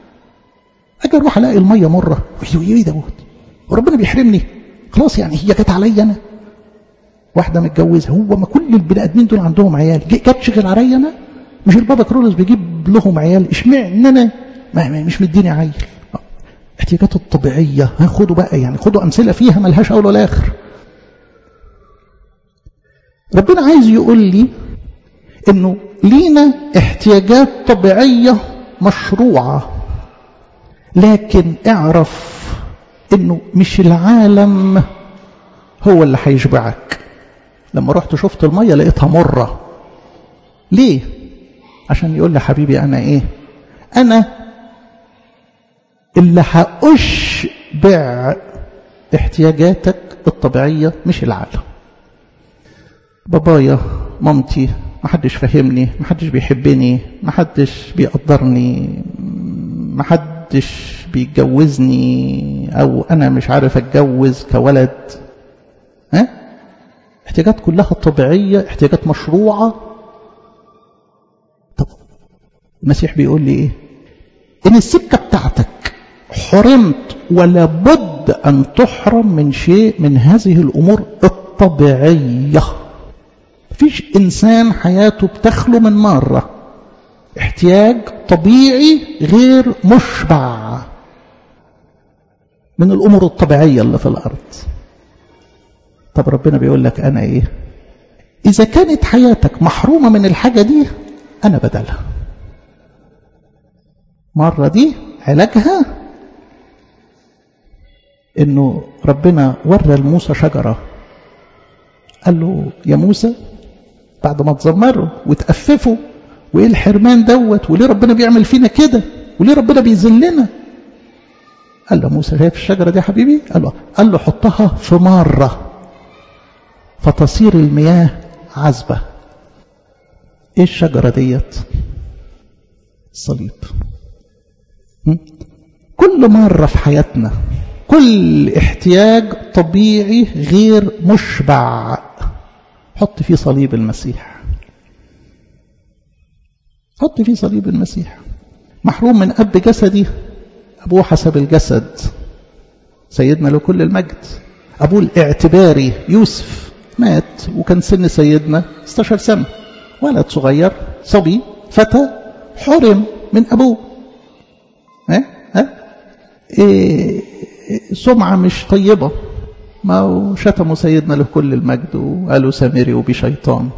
أجي أروح ألاقي المية مرة إيه دوت وربنا بيحرمني خلاص يعني هي جت عليا أنا واحدة متجوزة هو ما كل البني آدمين دول عندهم عيال جت غير عليا أنا مش البابا كرولوس بيجيب لهم عيال اشمعنى أنا ما مش مديني عيل احتياجات الطبيعية خدوا بقى يعني خدوا أمثلة فيها ملهاش أول ولا آخر ربنا عايز يقول لي انه لينا احتياجات طبيعية مشروعة لكن اعرف انه مش العالم هو اللي هيشبعك لما رحت شفت المية لقيتها مرة ليه عشان يقول لي حبيبي انا ايه انا اللي هأشبع احتياجاتك الطبيعية مش العالم بابايا مامتي محدش فاهمني محدش بيحبني محدش بيقدرني محدش بيتجوزني او انا مش عارف اتجوز كولد ها احتياجات كلها طبيعية احتياجات مشروعة طب المسيح بيقول لي ايه ان السكة بتاعتك حرمت ولا بد ان تحرم من شيء من هذه الامور الطبيعية مفيش انسان حياته بتخلو من مرة احتياج طبيعي غير مشبع من الامور الطبيعية اللي في الارض طب ربنا بيقول لك انا ايه اذا كانت حياتك محرومة من الحاجة دي انا بدلها مرة دي علاجها انه ربنا ورى لموسى شجرة قال له يا موسى بعد ما تزمروا وتأففوا وايه الحرمان دوت وليه ربنا بيعمل فينا كده وليه ربنا بيذلنا قال له موسى شايف الشجرة دي يا حبيبي قال له قال له حطها في مرة فتصير المياه عذبة ايه الشجرة ديت الصليب كل مرة في حياتنا كل احتياج طبيعي غير مشبع حط فيه صليب المسيح حط فيه صليب المسيح محروم من أب جسدي أبوه حسب الجسد سيدنا له كل المجد أبوه الاعتباري يوسف مات وكان سن سيدنا 16 سنة ولد صغير صبي فتى حرم من أبوه ها ها إيه سمعة مش طيبة ما هو شتموا سيدنا له كل المجد وقالوا سامري وبشيطان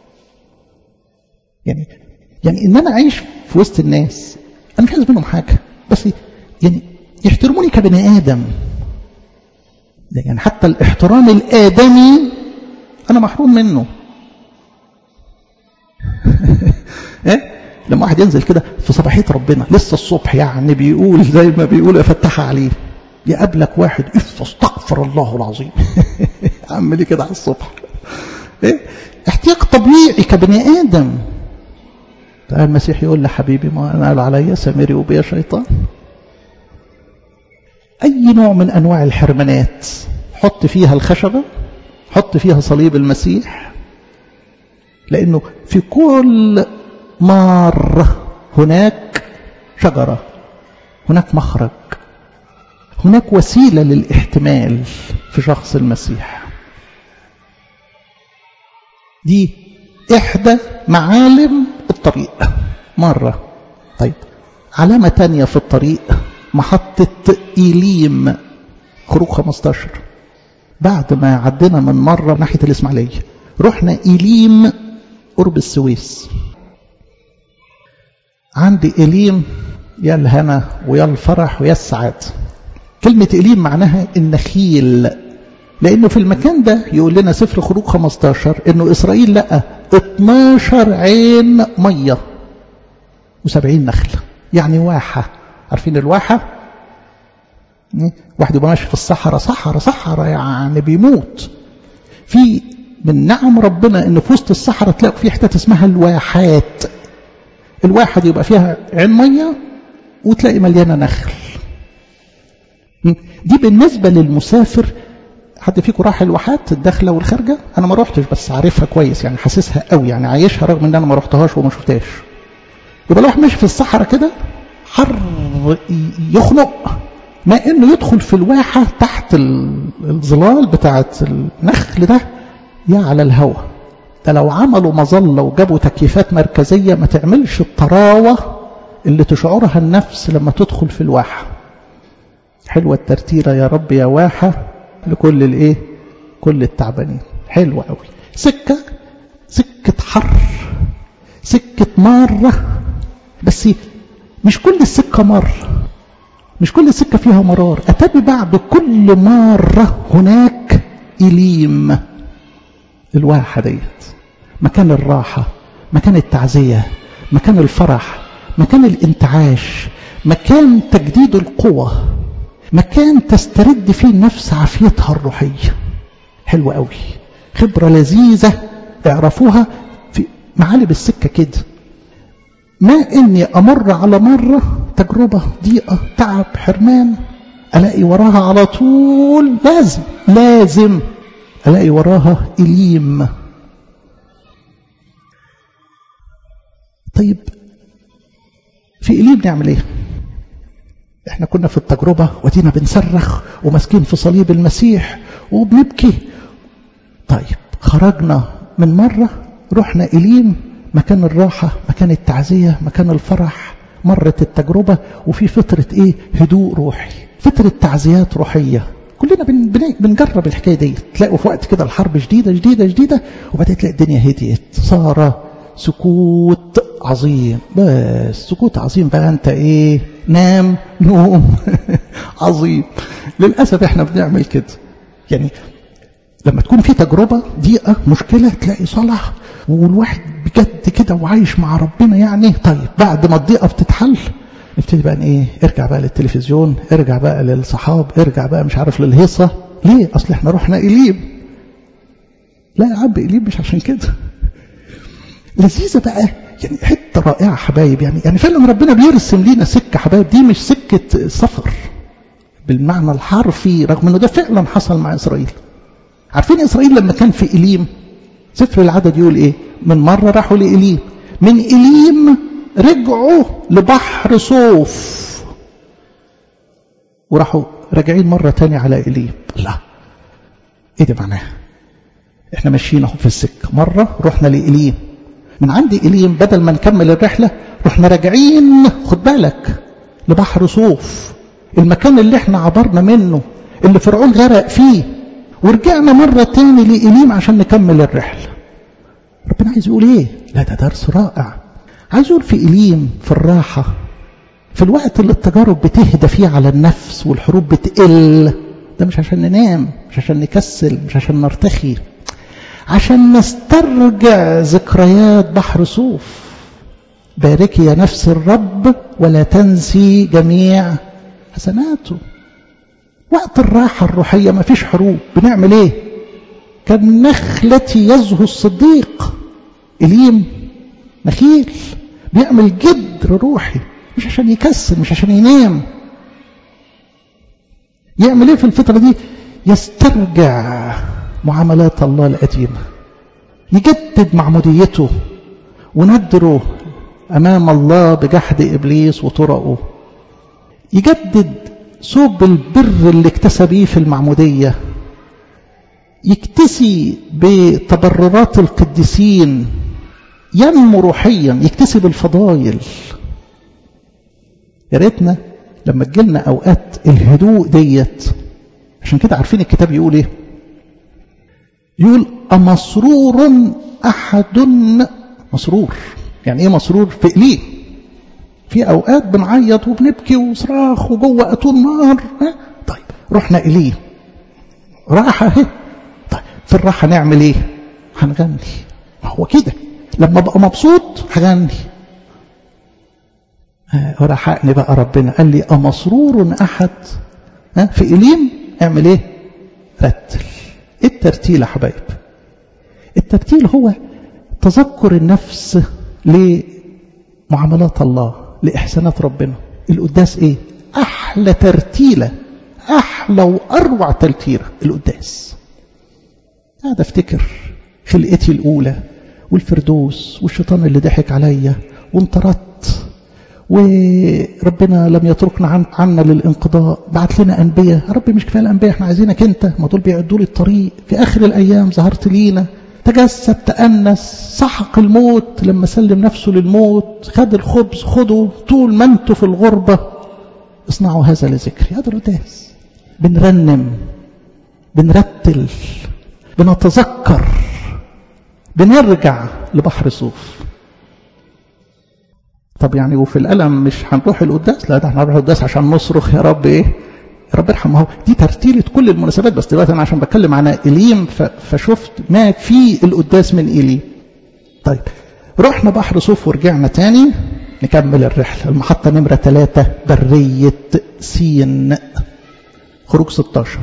يعني يعني ان انا اعيش في وسط الناس انا مش عايز منهم حاجه بس يعني يحترموني كبني ادم يعني حتى الاحترام الادمي انا محروم منه ايه لما واحد ينزل كده في صباحيه ربنا لسه الصبح يعني بيقول زي ما بيقول افتحها عليه يقابلك واحد اف استغفر الله العظيم عمل كده على الصبح ايه احتياج طبيعي كبني ادم المسيح يقول لحبيبي ما انا قال عليا سامري وبيا شيطان اي نوع من انواع الحرمانات حط فيها الخشبه حط فيها صليب المسيح لانه في كل ماره هناك شجره هناك مخرج هناك وسيله للاحتمال في شخص المسيح دي احدى معالم الطريق مرة طيب علامة تانية في الطريق محطة إيليم خروج 15 بعد ما عدينا من مرة ناحية الإسماعيلية رحنا إيليم قرب السويس عندي إيليم يا الهنا ويا الفرح ويا السعادة كلمة إيليم معناها النخيل لأنه في المكان ده يقول لنا سفر خروج 15 إنه إسرائيل لقى 12 عين مية و70 نخلة يعني واحة عارفين الواحة واحد يبقى ماشي في الصحراء صحراء صحراء يعني بيموت في من نعم ربنا ان في وسط الصحراء تلاقوا في حتت اسمها الواحات الواحة دي يبقى فيها عين مية وتلاقي مليانة نخل دي بالنسبة للمسافر حد فيكم راح الواحات الداخله والخارجه انا ما روحتش بس عارفها كويس يعني حاسسها قوي يعني عايشها رغم ان انا ما روحتهاش وما شفتهاش يبقى الواحد ماشي في الصحراء كده حر يخنق ما انه يدخل في الواحه تحت الظلال بتاعه النخل ده يا على الهواء ده لو عملوا مظله وجابوا تكييفات مركزيه ما تعملش الطراوه اللي تشعرها النفس لما تدخل في الواحه حلوه الترتيره يا رب يا واحه لكل الايه كل التعبانين حلوة قوي سكة سكة حر سكة مرة بس مش كل السكة مر مش كل سكة فيها مرار أتى بعد كل مرة هناك إليم الواحة ديت مكان الراحة مكان التعزية مكان الفرح مكان الانتعاش مكان تجديد القوة مكان تسترد فيه النفس عافيتها الروحية حلوة قوي خبرة لذيذة اعرفوها في معالب السكة كده ما اني امر على مرة تجربة ضيقة تعب حرمان الاقي وراها على طول لازم لازم الاقي وراها اليم طيب في اليم نعمل ايه احنا كنا في التجربة ودينا بنصرخ وماسكين في صليب المسيح وبنبكي طيب خرجنا من مرة رحنا إليم مكان الراحة مكان التعزية مكان الفرح مرت التجربة وفي فترة ايه هدوء روحي فترة تعزيات روحية كلنا بن بن بنجرب الحكاية دي تلاقوا في وقت كده الحرب شديدة شديدة شديدة وبعدين تلاقي الدنيا هديت صار سكوت عظيم بس سكوت عظيم بقى انت ايه نام نوم عظيم للأسف احنا بنعمل كده يعني لما تكون في تجربة ضيقة مشكلة تلاقي صلاح والواحد بجد كده وعايش مع ربنا يعني طيب بعد ما الضيقة بتتحل نبتدي بقى ايه ارجع بقى للتلفزيون ارجع بقى للصحاب ارجع بقى مش عارف للهيصة ليه اصل احنا رحنا إليم لا يا عم إليم مش عشان كده لذيذة بقى يعني حتة رائعة حبايب يعني يعني فعلا ربنا بيرسم لينا سكة حبايب دي مش سكة سفر بالمعنى الحرفي رغم انه ده فعلا حصل مع اسرائيل عارفين اسرائيل لما كان في إليم سفر العدد يقول ايه من مرة راحوا لإليم من إليم رجعوا لبحر صوف وراحوا راجعين مرة تانية على إليم لا ايه ده معناها احنا ماشيين اهو في السكة مرة رحنا لإليم من عندي إليم بدل ما نكمل الرحلة رحنا راجعين خد بالك لبحر صوف المكان اللي احنا عبرنا منه اللي فرعون غرق فيه ورجعنا مرة تاني لإليم عشان نكمل الرحلة ربنا عايز يقول ايه لا ده درس رائع عايز يقول في إليم في الراحة في الوقت اللي التجارب بتهدى فيه على النفس والحروب بتقل ده مش عشان ننام مش عشان نكسل مش عشان نرتخي عشان نسترجع ذكريات بحر صوف باركي يا نفس الرب ولا تنسي جميع حسناته وقت الراحة الروحية ما فيش حروب بنعمل ايه كالنخلة يزهو الصديق إليم نخيل بيعمل جدر روحي مش عشان يكسل مش عشان ينام يعمل ايه في الفترة دي يسترجع معاملات الله القديمة يجدد معموديته وندره أمام الله بجحد إبليس وطرقه يجدد صوب البر اللي اكتسبيه في المعمودية يكتسي بتبررات القديسين ينمو روحيا يكتسب الفضائل يا ريتنا لما تجيلنا اوقات الهدوء ديت عشان كده عارفين الكتاب يقول ايه يقول أمسرور أحد مسرور يعني ايه مسرور في قليل في أوقات بنعيط وبنبكي وصراخ وجوه أتون نار ها؟ طيب رحنا إليه راحة اهي طيب في الراحة نعمل ايه هنغني ما هو كده لما ابقى مبسوط هغني ورحقني بقى ربنا قال لي أمسرور أحد ها في إليم اعمل ايه رتل الترتيل يا حبايب الترتيل هو تذكر النفس لمعاملات الله لإحسانات ربنا القداس ايه أحلى ترتيلة أحلى وأروع ترتيلة القداس قاعد أفتكر خلقتي الأولى والفردوس والشيطان اللي ضحك عليا وانطردت وربنا لم يتركنا عن عنا للانقضاء بعت لنا أنبياء يا رب مش كفاية الأنبياء احنا عايزينك انت ما دول بيعدوا لي الطريق في آخر الأيام ظهرت لينا تجسد تأنس سحق الموت لما سلم نفسه للموت خد الخبز خدوا طول ما انتوا في الغربة اصنعوا هذا لذكري هذا القداس بنرنم بنرتل بنتذكر بنرجع لبحر صوف طب يعني وفي الألم مش هنروح القداس لا ده احنا هنروح القداس عشان نصرخ يا رب ايه يا رب ارحم هو دي ترتيلة كل المناسبات بس دلوقتي انا عشان بتكلم عن إليم فشفت ما في القداس من إليم طيب رحنا بحر صوف ورجعنا تاني نكمل الرحلة المحطة نمرة ثلاثة برية سين خروج 16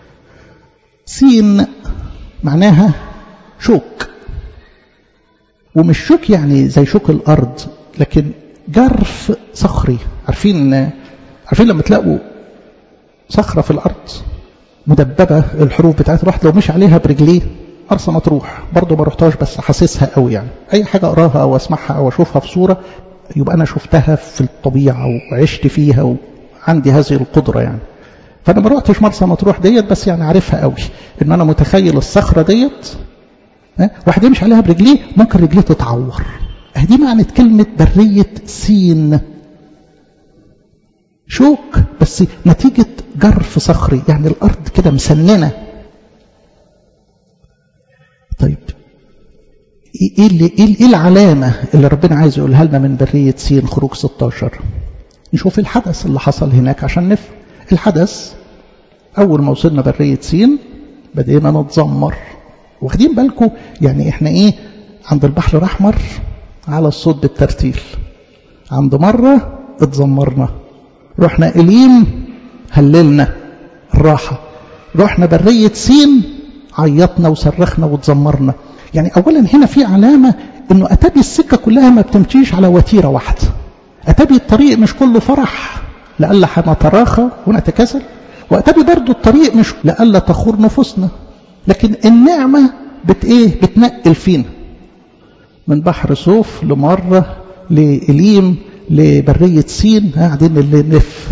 سين معناها شوك ومش شوك يعني زي شوك الأرض لكن جرف صخري عارفين عارفين لما تلاقوا صخرة في الأرض مدببة الحروف بتاعتها الواحد لو مش عليها برجليه مرسى مطروح برضه ما رحتهاش بس حاسسها قوي يعني أي حاجة أقراها أو أسمعها أو أشوفها في صورة يبقى أنا شفتها في الطبيعة وعشت فيها وعندي هذه القدرة يعني فأنا ما رحتش مرسى مطروح ديت بس يعني عارفها قوي إن أنا متخيل الصخرة ديت واحد يمشي عليها برجليه ممكن رجليه تتعور دي معنى كلمة برية سين شوك بس نتيجة جرف صخري يعني الأرض كده مسننة طيب ايه اللي ايه العلامة اللي ربنا عايز يقولها لنا من برية سين خروج 16 نشوف الحدث اللي حصل هناك عشان نفهم الحدث أول ما وصلنا برية سين بدينا نتذمر واخدين بالكم يعني احنا ايه عند البحر الأحمر على الصوت بالترتيل عند مرة اتذمرنا رحنا إليم هللنا الراحة رحنا برية سين عيطنا وصرخنا وتذمرنا يعني أولا هنا في علامة أنه أتابي السكة كلها ما بتمشيش على وتيرة واحدة أتابي الطريق مش كله فرح لألا هنتراخى ونتكاسل وأتابي برضو الطريق مش لألا تخور نفوسنا لكن النعمة بت إيه بتنقل فينا من بحر صوف لمرة لإليم لبرية سين قاعدين اللي نلف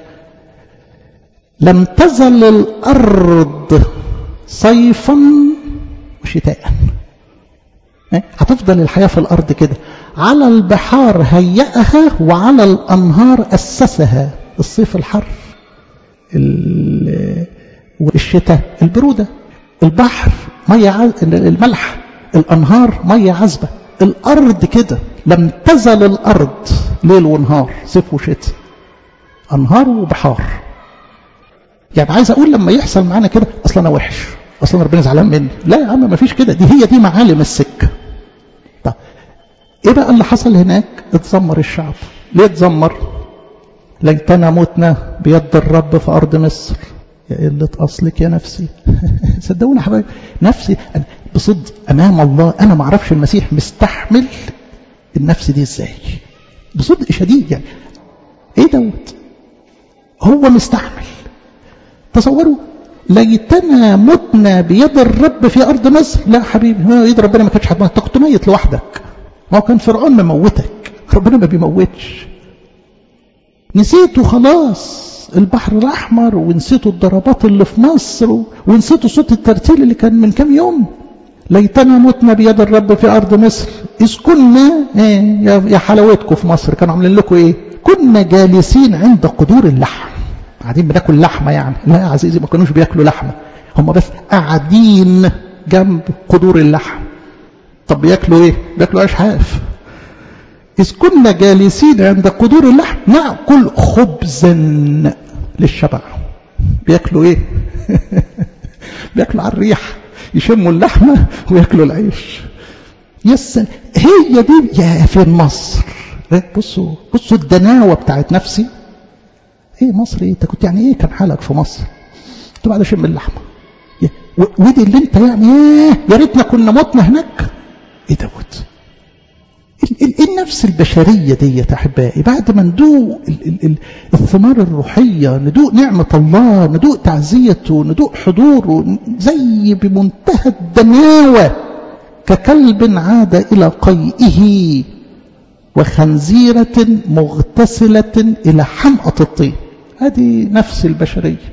لم تزل الأرض صيفا وشتاء هتفضل الحياة في الأرض كده على البحار هيئها وعلى الأنهار أسسها الصيف الحر والشتاء البرودة البحر مية الملح الأنهار مية عذبة الأرض كده لم تزل الأرض ليل ونهار صيف وشتاء أنهار وبحار يعني عايز أقول لما يحصل معانا كده أصلا أنا وحش أصلا ربنا زعلان مني لا يا عم ما فيش كده دي هي دي معالم السكة طب إيه بقى اللي حصل هناك اتذمر الشعب ليه اتذمر ليتنا متنا بيد الرب في أرض مصر يا قلة أصلك يا نفسي صدقوني يا حبايبي نفسي بصدق أمام الله أنا ما أعرفش المسيح مستحمل النفس دي إزاي بصدق شديد يعني إيه دوت هو مستحمل تصوروا ليتنا متنا بيد الرب في أرض مصر لا حبيبي هو يد ربنا ما كانش حد انت كنت ميت لوحدك ما هو كان فرعون مموتك ربنا ما بيموتش نسيته خلاص البحر الأحمر ونسيتوا الضربات اللي في مصر ونسيتوا صوت الترتيل اللي كان من كام يوم ليتنا متنا بيد الرب في أرض مصر إذ كنا إيه يا حلاوتكم في مصر كانوا عاملين لكم إيه كنا جالسين عند قدور اللحم قاعدين بناكل لحمة يعني لا يا عزيزي ما كانوش بياكلوا لحمة هم بس قاعدين جنب قدور اللحم طب بياكلوا ايه بياكلوا عيش حاف إذ كنا جالسين عند قدور اللحم نأكل خبزا للشبع بياكلوا ايه بياكلوا على الريح يشموا اللحمة وياكلوا العيش يس هي دي يا فين مصر بصوا بصوا الدناوة بتاعت نفسي ايه مصر ايه انت كنت يعني ايه كان حالك في مصر كنت بعد اشم اللحمه ودي اللي انت يعني ايه يا ريتنا كنا متنا هناك ايه دوت النفس البشريه دي يا احبائي بعد ما ندوق الثمار الروحيه ندوق نعمه الله ندوق تعزيته ندوق حضوره زي بمنتهى الدناوه ككلب عاد الى قيئه وخنزيره مغتسله الى حمأة الطين هذه نفس البشرية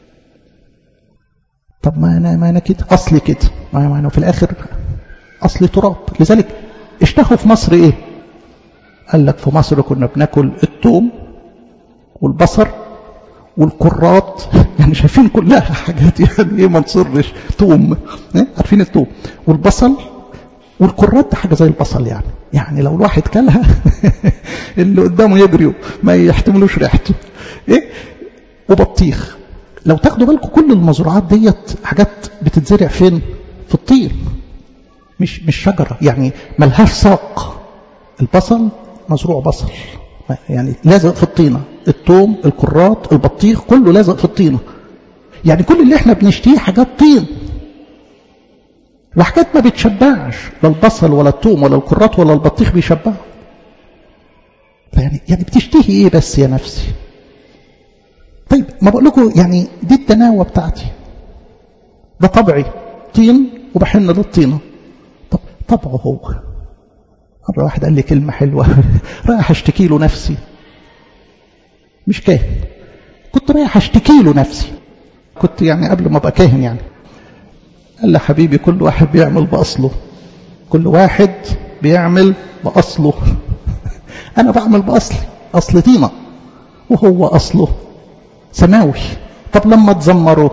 طب ما أنا ما أنا كده أصلي كده ما أنا في الآخر أصلي تراب لذلك اشتهوا في مصر إيه قال لك في مصر كنا بناكل التوم والبصر والكرات يعني شايفين كلها حاجات يعني ايه ما نصرش توم إيه؟ عارفين التوم والبصل والكرات ده حاجه زي البصل يعني يعني لو الواحد كلها اللي قدامه يجريوا ما يحتملوش ريحته ايه وبطيخ لو تاخدوا بالكم كل المزروعات ديت حاجات بتتزرع فين في الطين مش مش شجره يعني ملهاش ساق البصل مزروع بصل يعني لازق في الطينه الثوم الكرات البطيخ كله لازق في الطينه يعني كل اللي احنا بنشتيه حاجات طين وحاجات ما بتشبعش لا البصل ولا الثوم ولا الكرات ولا البطيخ بيشبعوا يعني يعني بتشتهي ايه بس يا نفسي طيب ما بقول لكم يعني دي التناوة بتاعتي ده طبعي طين وبحن للطينة طب طبعه هو مرة واحد قال لي كلمة حلوة رايح اشتكي له نفسي مش كاهن كنت رايح اشتكي له نفسي كنت يعني قبل ما ابقى كاهن يعني قال لي حبيبي كل واحد بيعمل بأصله كل واحد بيعمل بأصله أنا بعمل بأصلي أصل طينة وهو أصله سماوي طب لما تزمروا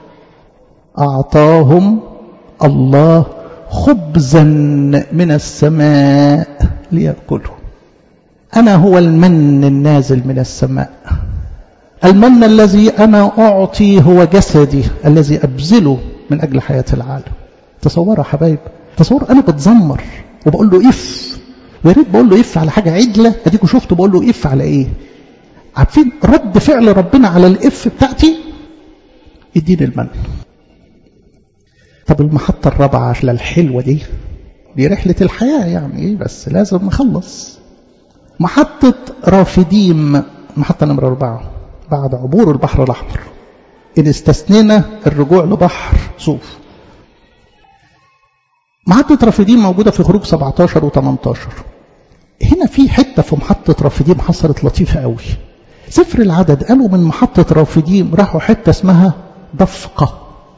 أعطاهم الله خبزا من السماء ليأكلوا أنا هو المن النازل من السماء المن الذي أنا أعطي هو جسدي الذي أبذله من أجل حياة العالم تصوروا حبايب تصور أنا بتزمر وبقول له إف ويا ريت بقول له إف على حاجة عدلة أديكوا شفتوا بقول له إف على إيه عارفين رد فعل ربنا على الإف بتاعتي اديني المن طب المحطة الرابعة عشان الحلوة دي دي رحلة الحياة يعني إيه بس لازم نخلص محطة رافديم محطة نمرة أربعة بعد عبور البحر الأحمر إن استثنينا الرجوع لبحر صوف محطة رافديم موجودة في خروج 17 و 18 هنا في حتة في محطة رافديم حصلت لطيفة قوي سفر العدد قالوا من محطة رافديم راحوا حتة اسمها دفقة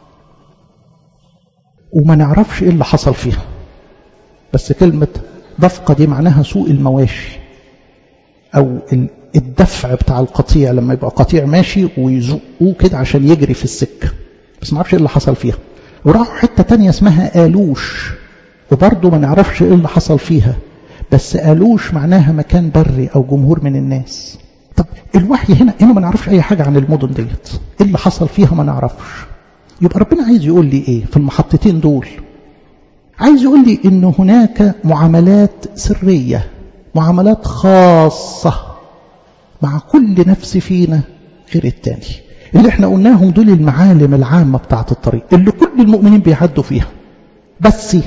وما نعرفش ايه اللي حصل فيها بس كلمة دفقة دي معناها سوق المواشي او الدفع بتاع القطيع لما يبقى قطيع ماشي ويزقوه كده عشان يجري في السكة بس ما نعرفش ايه اللي حصل فيها وراحوا حتة تانية اسمها آلوش وبرضه ما نعرفش ايه اللي حصل فيها بس آلوش معناها مكان بري او جمهور من الناس طب الوحي هنا هنا ما نعرفش اي حاجة عن المدن ديت ايه اللي حصل فيها ما نعرفش يبقى ربنا عايز يقول لي ايه في المحطتين دول عايز يقول لي ان هناك معاملات سرية معاملات خاصة مع كل نفس فينا غير التاني اللي احنا قلناهم دول المعالم العامة بتاعت الطريق اللي كل المؤمنين بيعدوا فيها بس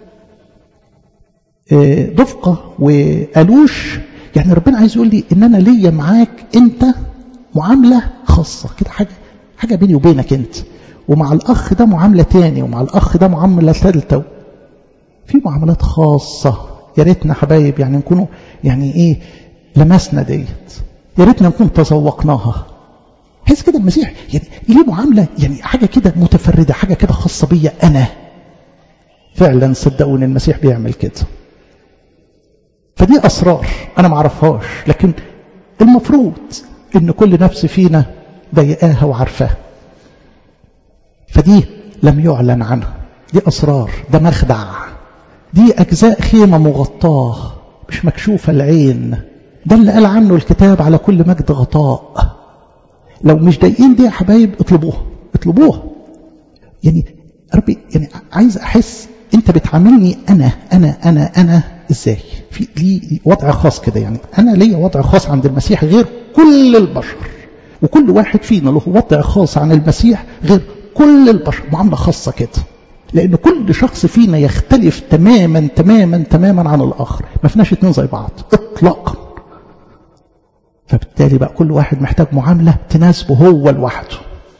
دفقة وألوش يعني ربنا عايز يقول لي ان انا ليا معاك انت معاملة خاصة كده حاجة حاجة بيني وبينك انت ومع الاخ ده معاملة تاني ومع الاخ ده معاملة ثالثة في معاملات خاصة يا ريتنا حبايب يعني نكونوا يعني ايه لمسنا ديت يا ريتنا نكون تذوقناها حس كده المسيح يعني ليه معاملة يعني حاجة كده متفردة حاجة كده خاصة بيا أنا فعلا صدقوني المسيح بيعمل كده فدي أسرار أنا ما اعرفهاش لكن المفروض إن كل نفس فينا ضيقاها وعارفاها فدي لم يعلن عنها دي أسرار ده مخدع دي أجزاء خيمة مغطاة مش مكشوفة العين ده اللي قال عنه الكتاب على كل مجد غطاء لو مش ضايقين دي يا حبايب اطلبوها اطلبوها يعني ربي يعني عايز احس انت بتعاملني انا انا انا انا ازاي في لي وضع خاص كده يعني انا ليا وضع خاص عند المسيح غير كل البشر وكل واحد فينا له وضع خاص عن المسيح غير كل البشر معامله خاصه كده لان كل شخص فينا يختلف تماما تماما تماما عن الاخر ما فيناش اتنين زي بعض اطلاقا فبالتالي بقى كل واحد محتاج معاملة تناسبه هو لوحده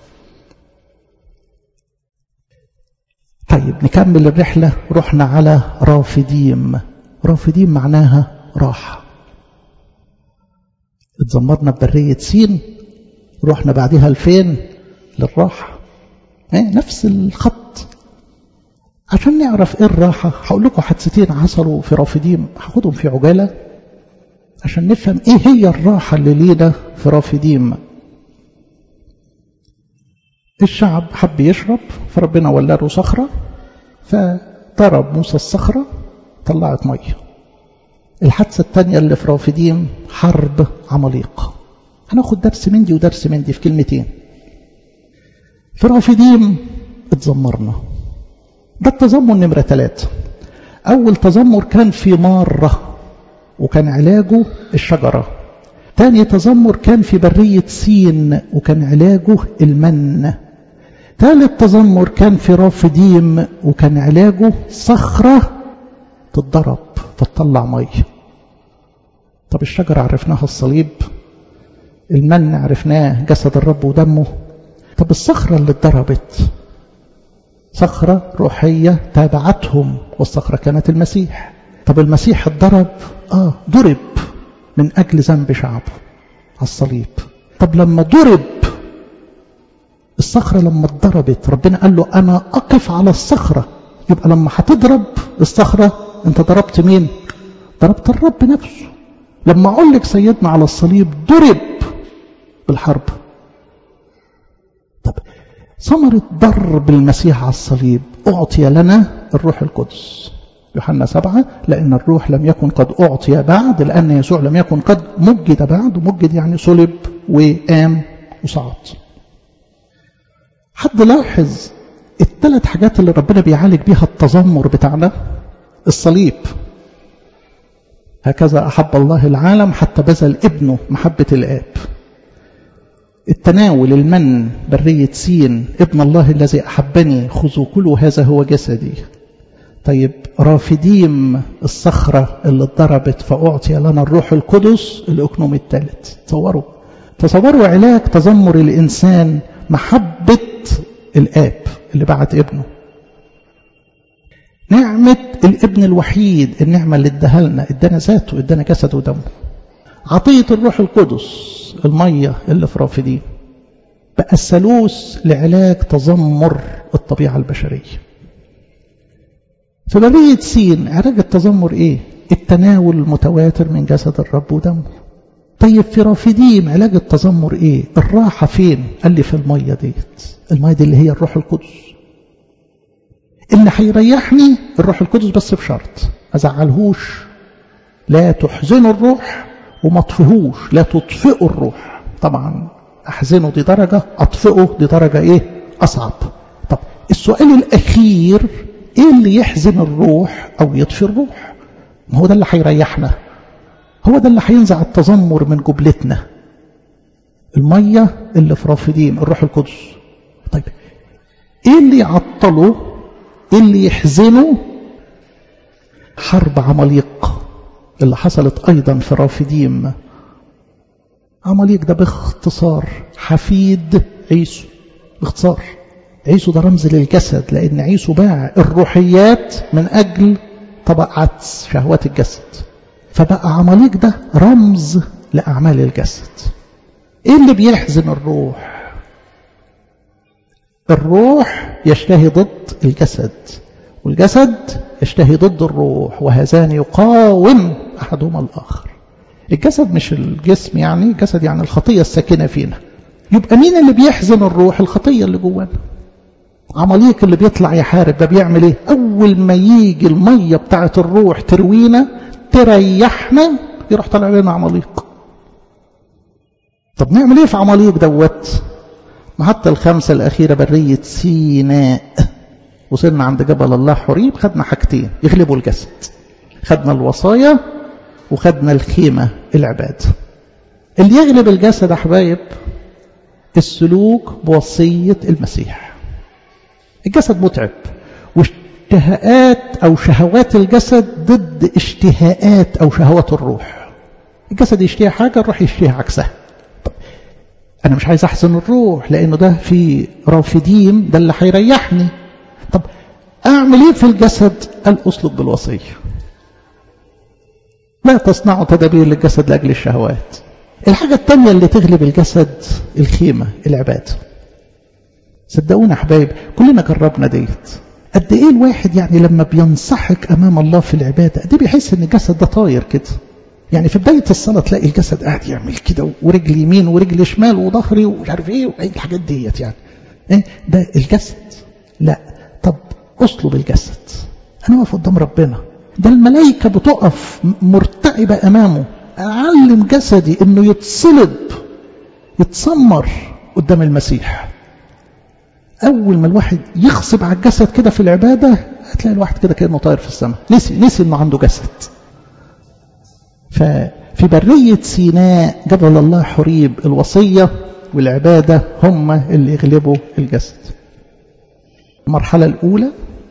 طيب نكمل الرحلة رحنا على رافديم رافديم معناها راحة اتزمرنا ببرية سين رحنا بعدها لفين للراحة نفس الخط عشان نعرف ايه الراحة هقول لكم حادثتين حصلوا في رافديم هاخدهم في عجالة عشان نفهم ايه هي الراحة اللي لينا في رافديم الشعب حب يشرب فربنا ولاله صخرة فضرب موسى الصخرة طلعت مية الحادثة الثانية اللي في رافديم حرب عماليق هناخد درس من دي ودرس من دي في كلمتين في رافديم اتذمرنا ده التذمر نمرة ثلاثة أول تذمر كان في مارة وكان علاجه الشجرة تاني تذمر كان في برية سين وكان علاجه المن ثالث تذمر كان في رافديم وكان علاجه صخرة تتضرب فتطلع مية طب الشجرة عرفناها الصليب المن عرفناه جسد الرب ودمه طب الصخرة اللي اتضربت صخرة روحية تابعتهم والصخرة كانت المسيح طب المسيح اتضرب اه ضرب من أجل ذنب شعبه على الصليب طب لما ضرب الصخرة لما اتضربت ربنا قال له أنا أقف على الصخرة يبقى لما هتضرب الصخرة أنت ضربت مين ضربت الرب نفسه لما أقول لك سيدنا على الصليب ضرب بالحرب طب ثمرة ضرب المسيح على الصليب أعطي لنا الروح القدس يوحنا سبعة لأن الروح لم يكن قد أعطي بعد لأن يسوع لم يكن قد مجد بعد ومجد يعني صلب وقام وصعد حد لاحظ الثلاث حاجات اللي ربنا بيعالج بيها التذمر بتاعنا الصليب هكذا أحب الله العالم حتى بذل ابنه محبة الآب التناول المن برية سين ابن الله الذي أحبني خذوا كلوا هذا هو جسدي طيب رافديم الصخرة اللي اتضربت فأعطي لنا الروح القدس الأكنوم الثالث تصوروا تصوروا علاج تذمر الإنسان محبة الآب اللي بعت ابنه نعمة الابن الوحيد النعمة اللي اداها لنا ادانا ذاته ادانا جسد ودمه عطية الروح القدس المية اللي في رافدين بقى الثالوث لعلاج تذمر الطبيعة البشرية في برية سين علاج التذمر ايه التناول المتواتر من جسد الرب ودمه طيب في رافدين علاج التذمر ايه الراحة فين قال لي في المية ديت المية دي اللي هي الروح القدس اللي هيريحني الروح القدس بس بشرط ازعلهوش لا تحزنوا الروح وما تطفئوش لا تطفئوا الروح طبعا احزنه دي درجة اطفئه دي درجة ايه اصعب طب السؤال الاخير ايه اللي يحزن الروح او يطفي الروح ما هو ده اللي هيريحنا هو ده اللي هينزع التذمر من جبلتنا المية اللي في رافدين الروح القدس طيب ايه اللي يعطله ايه اللي يحزنه حرب عماليق اللي حصلت ايضا في رافديم عماليق ده باختصار حفيد عيسو باختصار عيسو ده رمز للجسد لان عيسو باع الروحيات من اجل طبق عدس شهوات الجسد فبقى عماليق ده رمز لأعمال الجسد ايه اللي بيحزن الروح الروح يشتهي ضد الجسد والجسد يشتهي ضد الروح وهذان يقاوم أحدهما الآخر الجسد مش الجسم يعني الجسد يعني الخطية الساكنة فينا يبقى مين اللي بيحزن الروح الخطية اللي جوانا عماليق اللي بيطلع يحارب ده بيعمل ايه اول ما يجي المية بتاعة الروح تروينا تريحنا يروح طالع لنا عماليق طب نعمل ايه في عماليق دوت محطة الخمسة الأخيرة برية سيناء وصلنا عند جبل الله حريب خدنا حاجتين يغلبوا الجسد خدنا الوصايا وخدنا الخيمة العباد اللي يغلب الجسد يا حبايب السلوك بوصية المسيح الجسد متعب واشتهاءات أو شهوات الجسد ضد اشتهاءات أو شهوات الروح الجسد يشتهي حاجة الروح يشتهي عكسها طب أنا مش عايز أحسن الروح لأنه ده في رافدين ده اللي هيريحني طب أعمل إيه في الجسد قال أسلك بالوصية لا تصنعوا تدابير للجسد لأجل الشهوات الحاجة التانية اللي تغلب الجسد الخيمة العبادة صدقونا يا حبايب كلنا جربنا ديت قد ايه الواحد يعني لما بينصحك امام الله في العباده قد ايه بيحس ان الجسد ده طاير كده يعني في بدايه الصلاه تلاقي الجسد قاعد يعمل كده ورجل يمين ورجل شمال وظهري ومش عارف ايه واي الحاجات ديت يعني ايه ده الجسد لا طب اصلب الجسد انا واقف قدام ربنا ده الملائكة بتقف مرتعبة أمامه أعلم جسدي أنه يتصلب يتسمر قدام المسيح أول ما الواحد يخصب على الجسد كده في العبادة هتلاقي الواحد كده كأنه طاير في السماء نسي نسي أنه عنده جسد ففي برية سيناء جبل الله حريب الوصية والعبادة هم اللي يغلبوا الجسد المرحلة الأولى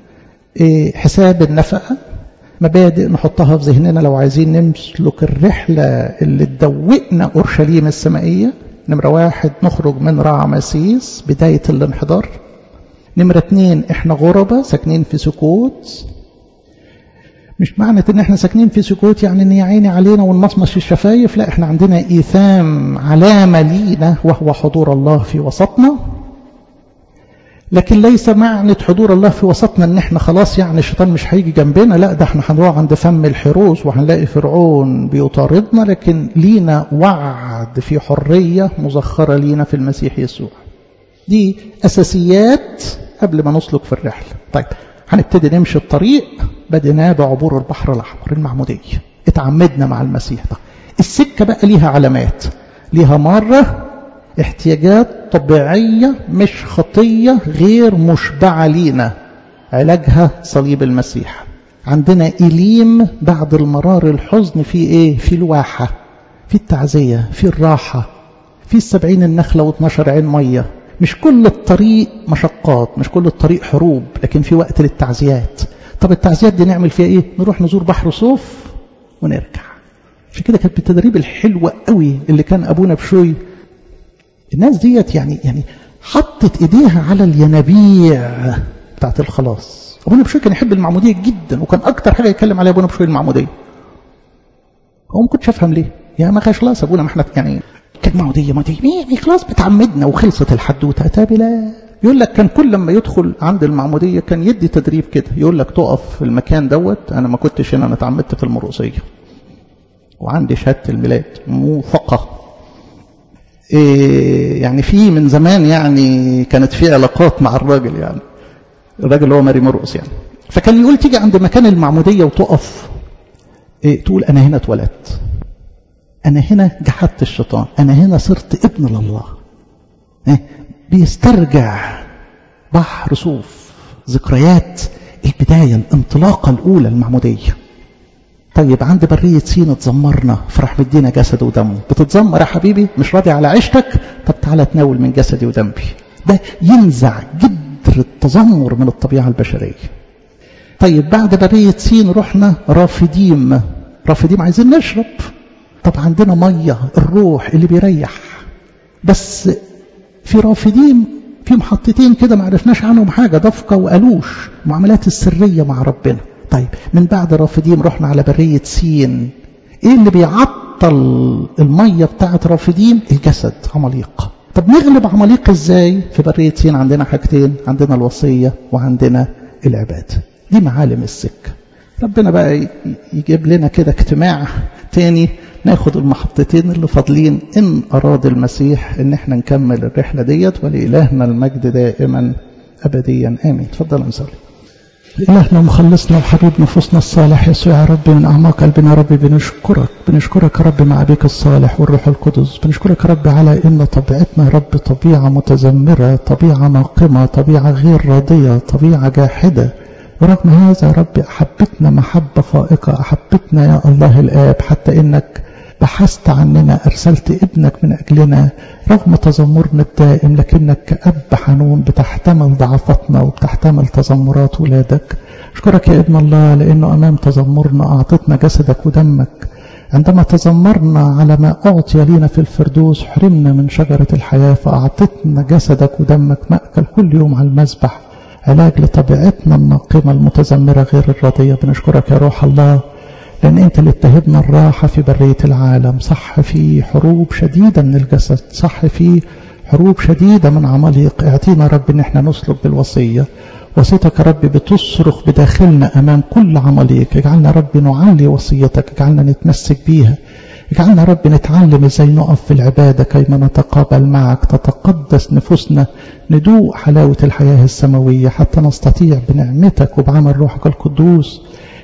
حساب النفقة مبادئ نحطها في ذهننا لو عايزين نمسلك الرحلة اللي تدوقنا أورشليم السمائية نمرة واحد نخرج من رعمسيس بداية الانحدار نمرة اتنين احنا غربة ساكنين في سكوت مش معنى ان احنا ساكنين في سكوت يعني ان يا عيني علينا ونمصمص في الشفايف لا احنا عندنا ايثام علامة لينا وهو حضور الله في وسطنا لكن ليس معنى حضور الله في وسطنا ان احنا خلاص يعني الشيطان مش هيجي جنبنا لا ده احنا هنروح عند فم الحروس وهنلاقي فرعون بيطاردنا لكن لينا وعد في حرية مزخرة لينا في المسيح يسوع دي اساسيات قبل ما نسلك في الرحلة طيب هنبتدي نمشي الطريق بديناه بعبور البحر الأحمر المعمودية اتعمدنا مع المسيح ده السكة بقى ليها علامات ليها مرة احتياجات طبيعية مش خطية غير مشبعة لينا علاجها صليب المسيح عندنا إليم بعد المرار الحزن في إيه؟ في الواحة في التعزية في الراحة في السبعين النخلة واثناشر عين مية مش كل الطريق مشقات مش كل الطريق حروب لكن في وقت للتعزيات طب التعزيات دي نعمل فيها ايه نروح نزور بحر صوف ونرجع عشان كده كانت بالتدريب الحلوة قوي اللي كان ابونا بشوي الناس ديت يعني يعني حطت ايديها على الينابيع بتاعت الخلاص ابونا بشوي كان يحب المعمودية جدا وكان اكتر حاجة يتكلم عليها ابونا بشوي المعمودية هو ما كنتش افهم ليه يا ما خلاص ابونا ما احنا يعني كانت معودية معودية يعني خلاص بتعمدنا وخلصت الحدوتة أتابي لا يقول لك كان كل لما يدخل عند المعمودية كان يدي تدريب كده يقول لك تقف في المكان دوت أنا ما كنتش هنا أنا اتعمدت في المرقصية وعندي شهادة الميلاد موثقة إيه يعني في من زمان يعني كانت في علاقات مع الراجل يعني الراجل اللي هو ماري مرقص يعني فكان يقول تيجي عند مكان المعمودية وتقف إيه تقول أنا هنا اتولدت أنا هنا جحدت الشيطان أنا هنا صرت ابن لله إيه؟ بيسترجع بحر صوف ذكريات البداية الانطلاقة الأولى المعمودية طيب عند برية سين اتزمرنا فرح مدينا جسد ودمه بتتزمر يا حبيبي مش راضي على عيشتك طب تعالى تناول من جسدي ودمي ده ينزع جدر التذمر من الطبيعة البشرية طيب بعد برية سين رحنا رافديم رافديم عايزين نشرب طب عندنا مية الروح اللي بيريح بس في رافدين في محطتين كده ما عرفناش عنهم حاجة دفقة وقالوش معاملات السرية مع ربنا طيب من بعد رافدين رحنا على برية سين ايه اللي بيعطل المية بتاعت رافدين الجسد عماليق طب نغلب عماليق ازاي في برية سين عندنا حاجتين عندنا الوصية وعندنا العبادة دي معالم السكة ربنا بقى يجيب لنا كده اجتماع تاني ناخد المحطتين اللي فاضلين إن أراد المسيح إن احنا نكمل الرحلة ديت ولإلهنا المجد دائما أبديا آمين تفضل نصلي إلهنا مخلصنا وحبيب نفوسنا الصالح يسوع يا رب من أعماق قلبنا يا رب بنشكرك بنشكرك يا رب مع أبيك الصالح والروح القدس بنشكرك يا رب على إن طبيعتنا يا رب طبيعة متذمرة طبيعة ناقمة طبيعة غير راضية طبيعة جاحدة ورغم هذا يا رب أحبتنا محبة فائقة أحبتنا يا الله الآب حتى إنك بحثت عننا أرسلت ابنك من أجلنا رغم تذمرنا الدائم لكنك كأب حنون بتحتمل ضعفتنا وبتحتمل تذمرات ولادك أشكرك يا ابن الله لأنه أمام تذمرنا أعطتنا جسدك ودمك عندما تذمرنا على ما أعطي لنا في الفردوس حرمنا من شجرة الحياة فأعطتنا جسدك ودمك مأكل كل يوم على المذبح علاج لطبيعتنا الناقمة المتذمرة غير الراضية بنشكرك يا روح الله لأن أنت اللي اتهبنا الراحة في برية العالم صح في حروب شديدة من الجسد صح في حروب شديدة من عماليق اعطينا رب ان احنا نسلك بالوصية وصيتك يا رب بتصرخ بداخلنا أمام كل عماليق اجعلنا رب نعلي وصيتك اجعلنا نتمسك بيها اجعلنا رب نتعلم ازاي نقف في العبادة كيما نتقابل معك تتقدس نفوسنا ندوق حلاوة الحياة السماوية حتى نستطيع بنعمتك وبعمل روحك القدوس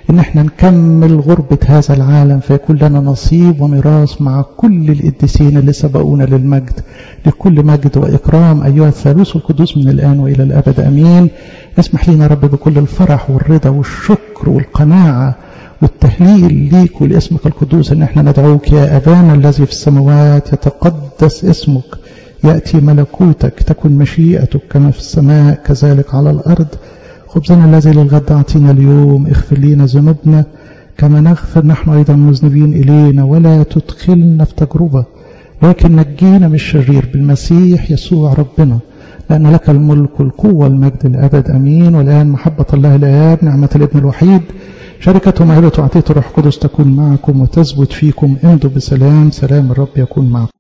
ان احنا نكمل غربة هذا العالم فيكون لنا نصيب وميراث مع كل القديسين اللي سبقونا للمجد لكل مجد وإكرام أيها الثالوث القدوس من الآن وإلى الأبد أمين اسمح لنا رب بكل الفرح والرضا والشكر والقناعة والتهليل ليك ولاسمك القدوس ان احنا ندعوك يا ابانا الذي في السماوات يتقدس اسمك ياتي ملكوتك تكن مشيئتك كما في السماء كذلك على الارض خبزنا الذي للغد اعطينا اليوم اغفر لنا ذنوبنا كما نغفر نحن ايضا مذنبين الينا ولا تدخلنا في تجربه لكن نجينا من الشرير بالمسيح يسوع ربنا لأن لك الملك والقوة والمجد الأبد أمين والآن محبة الله الآب نعمة الابن الوحيد شركة مهلة وعطية الروح القدس تكون معكم وتثبت فيكم امضوا بسلام سلام الرب يكون معكم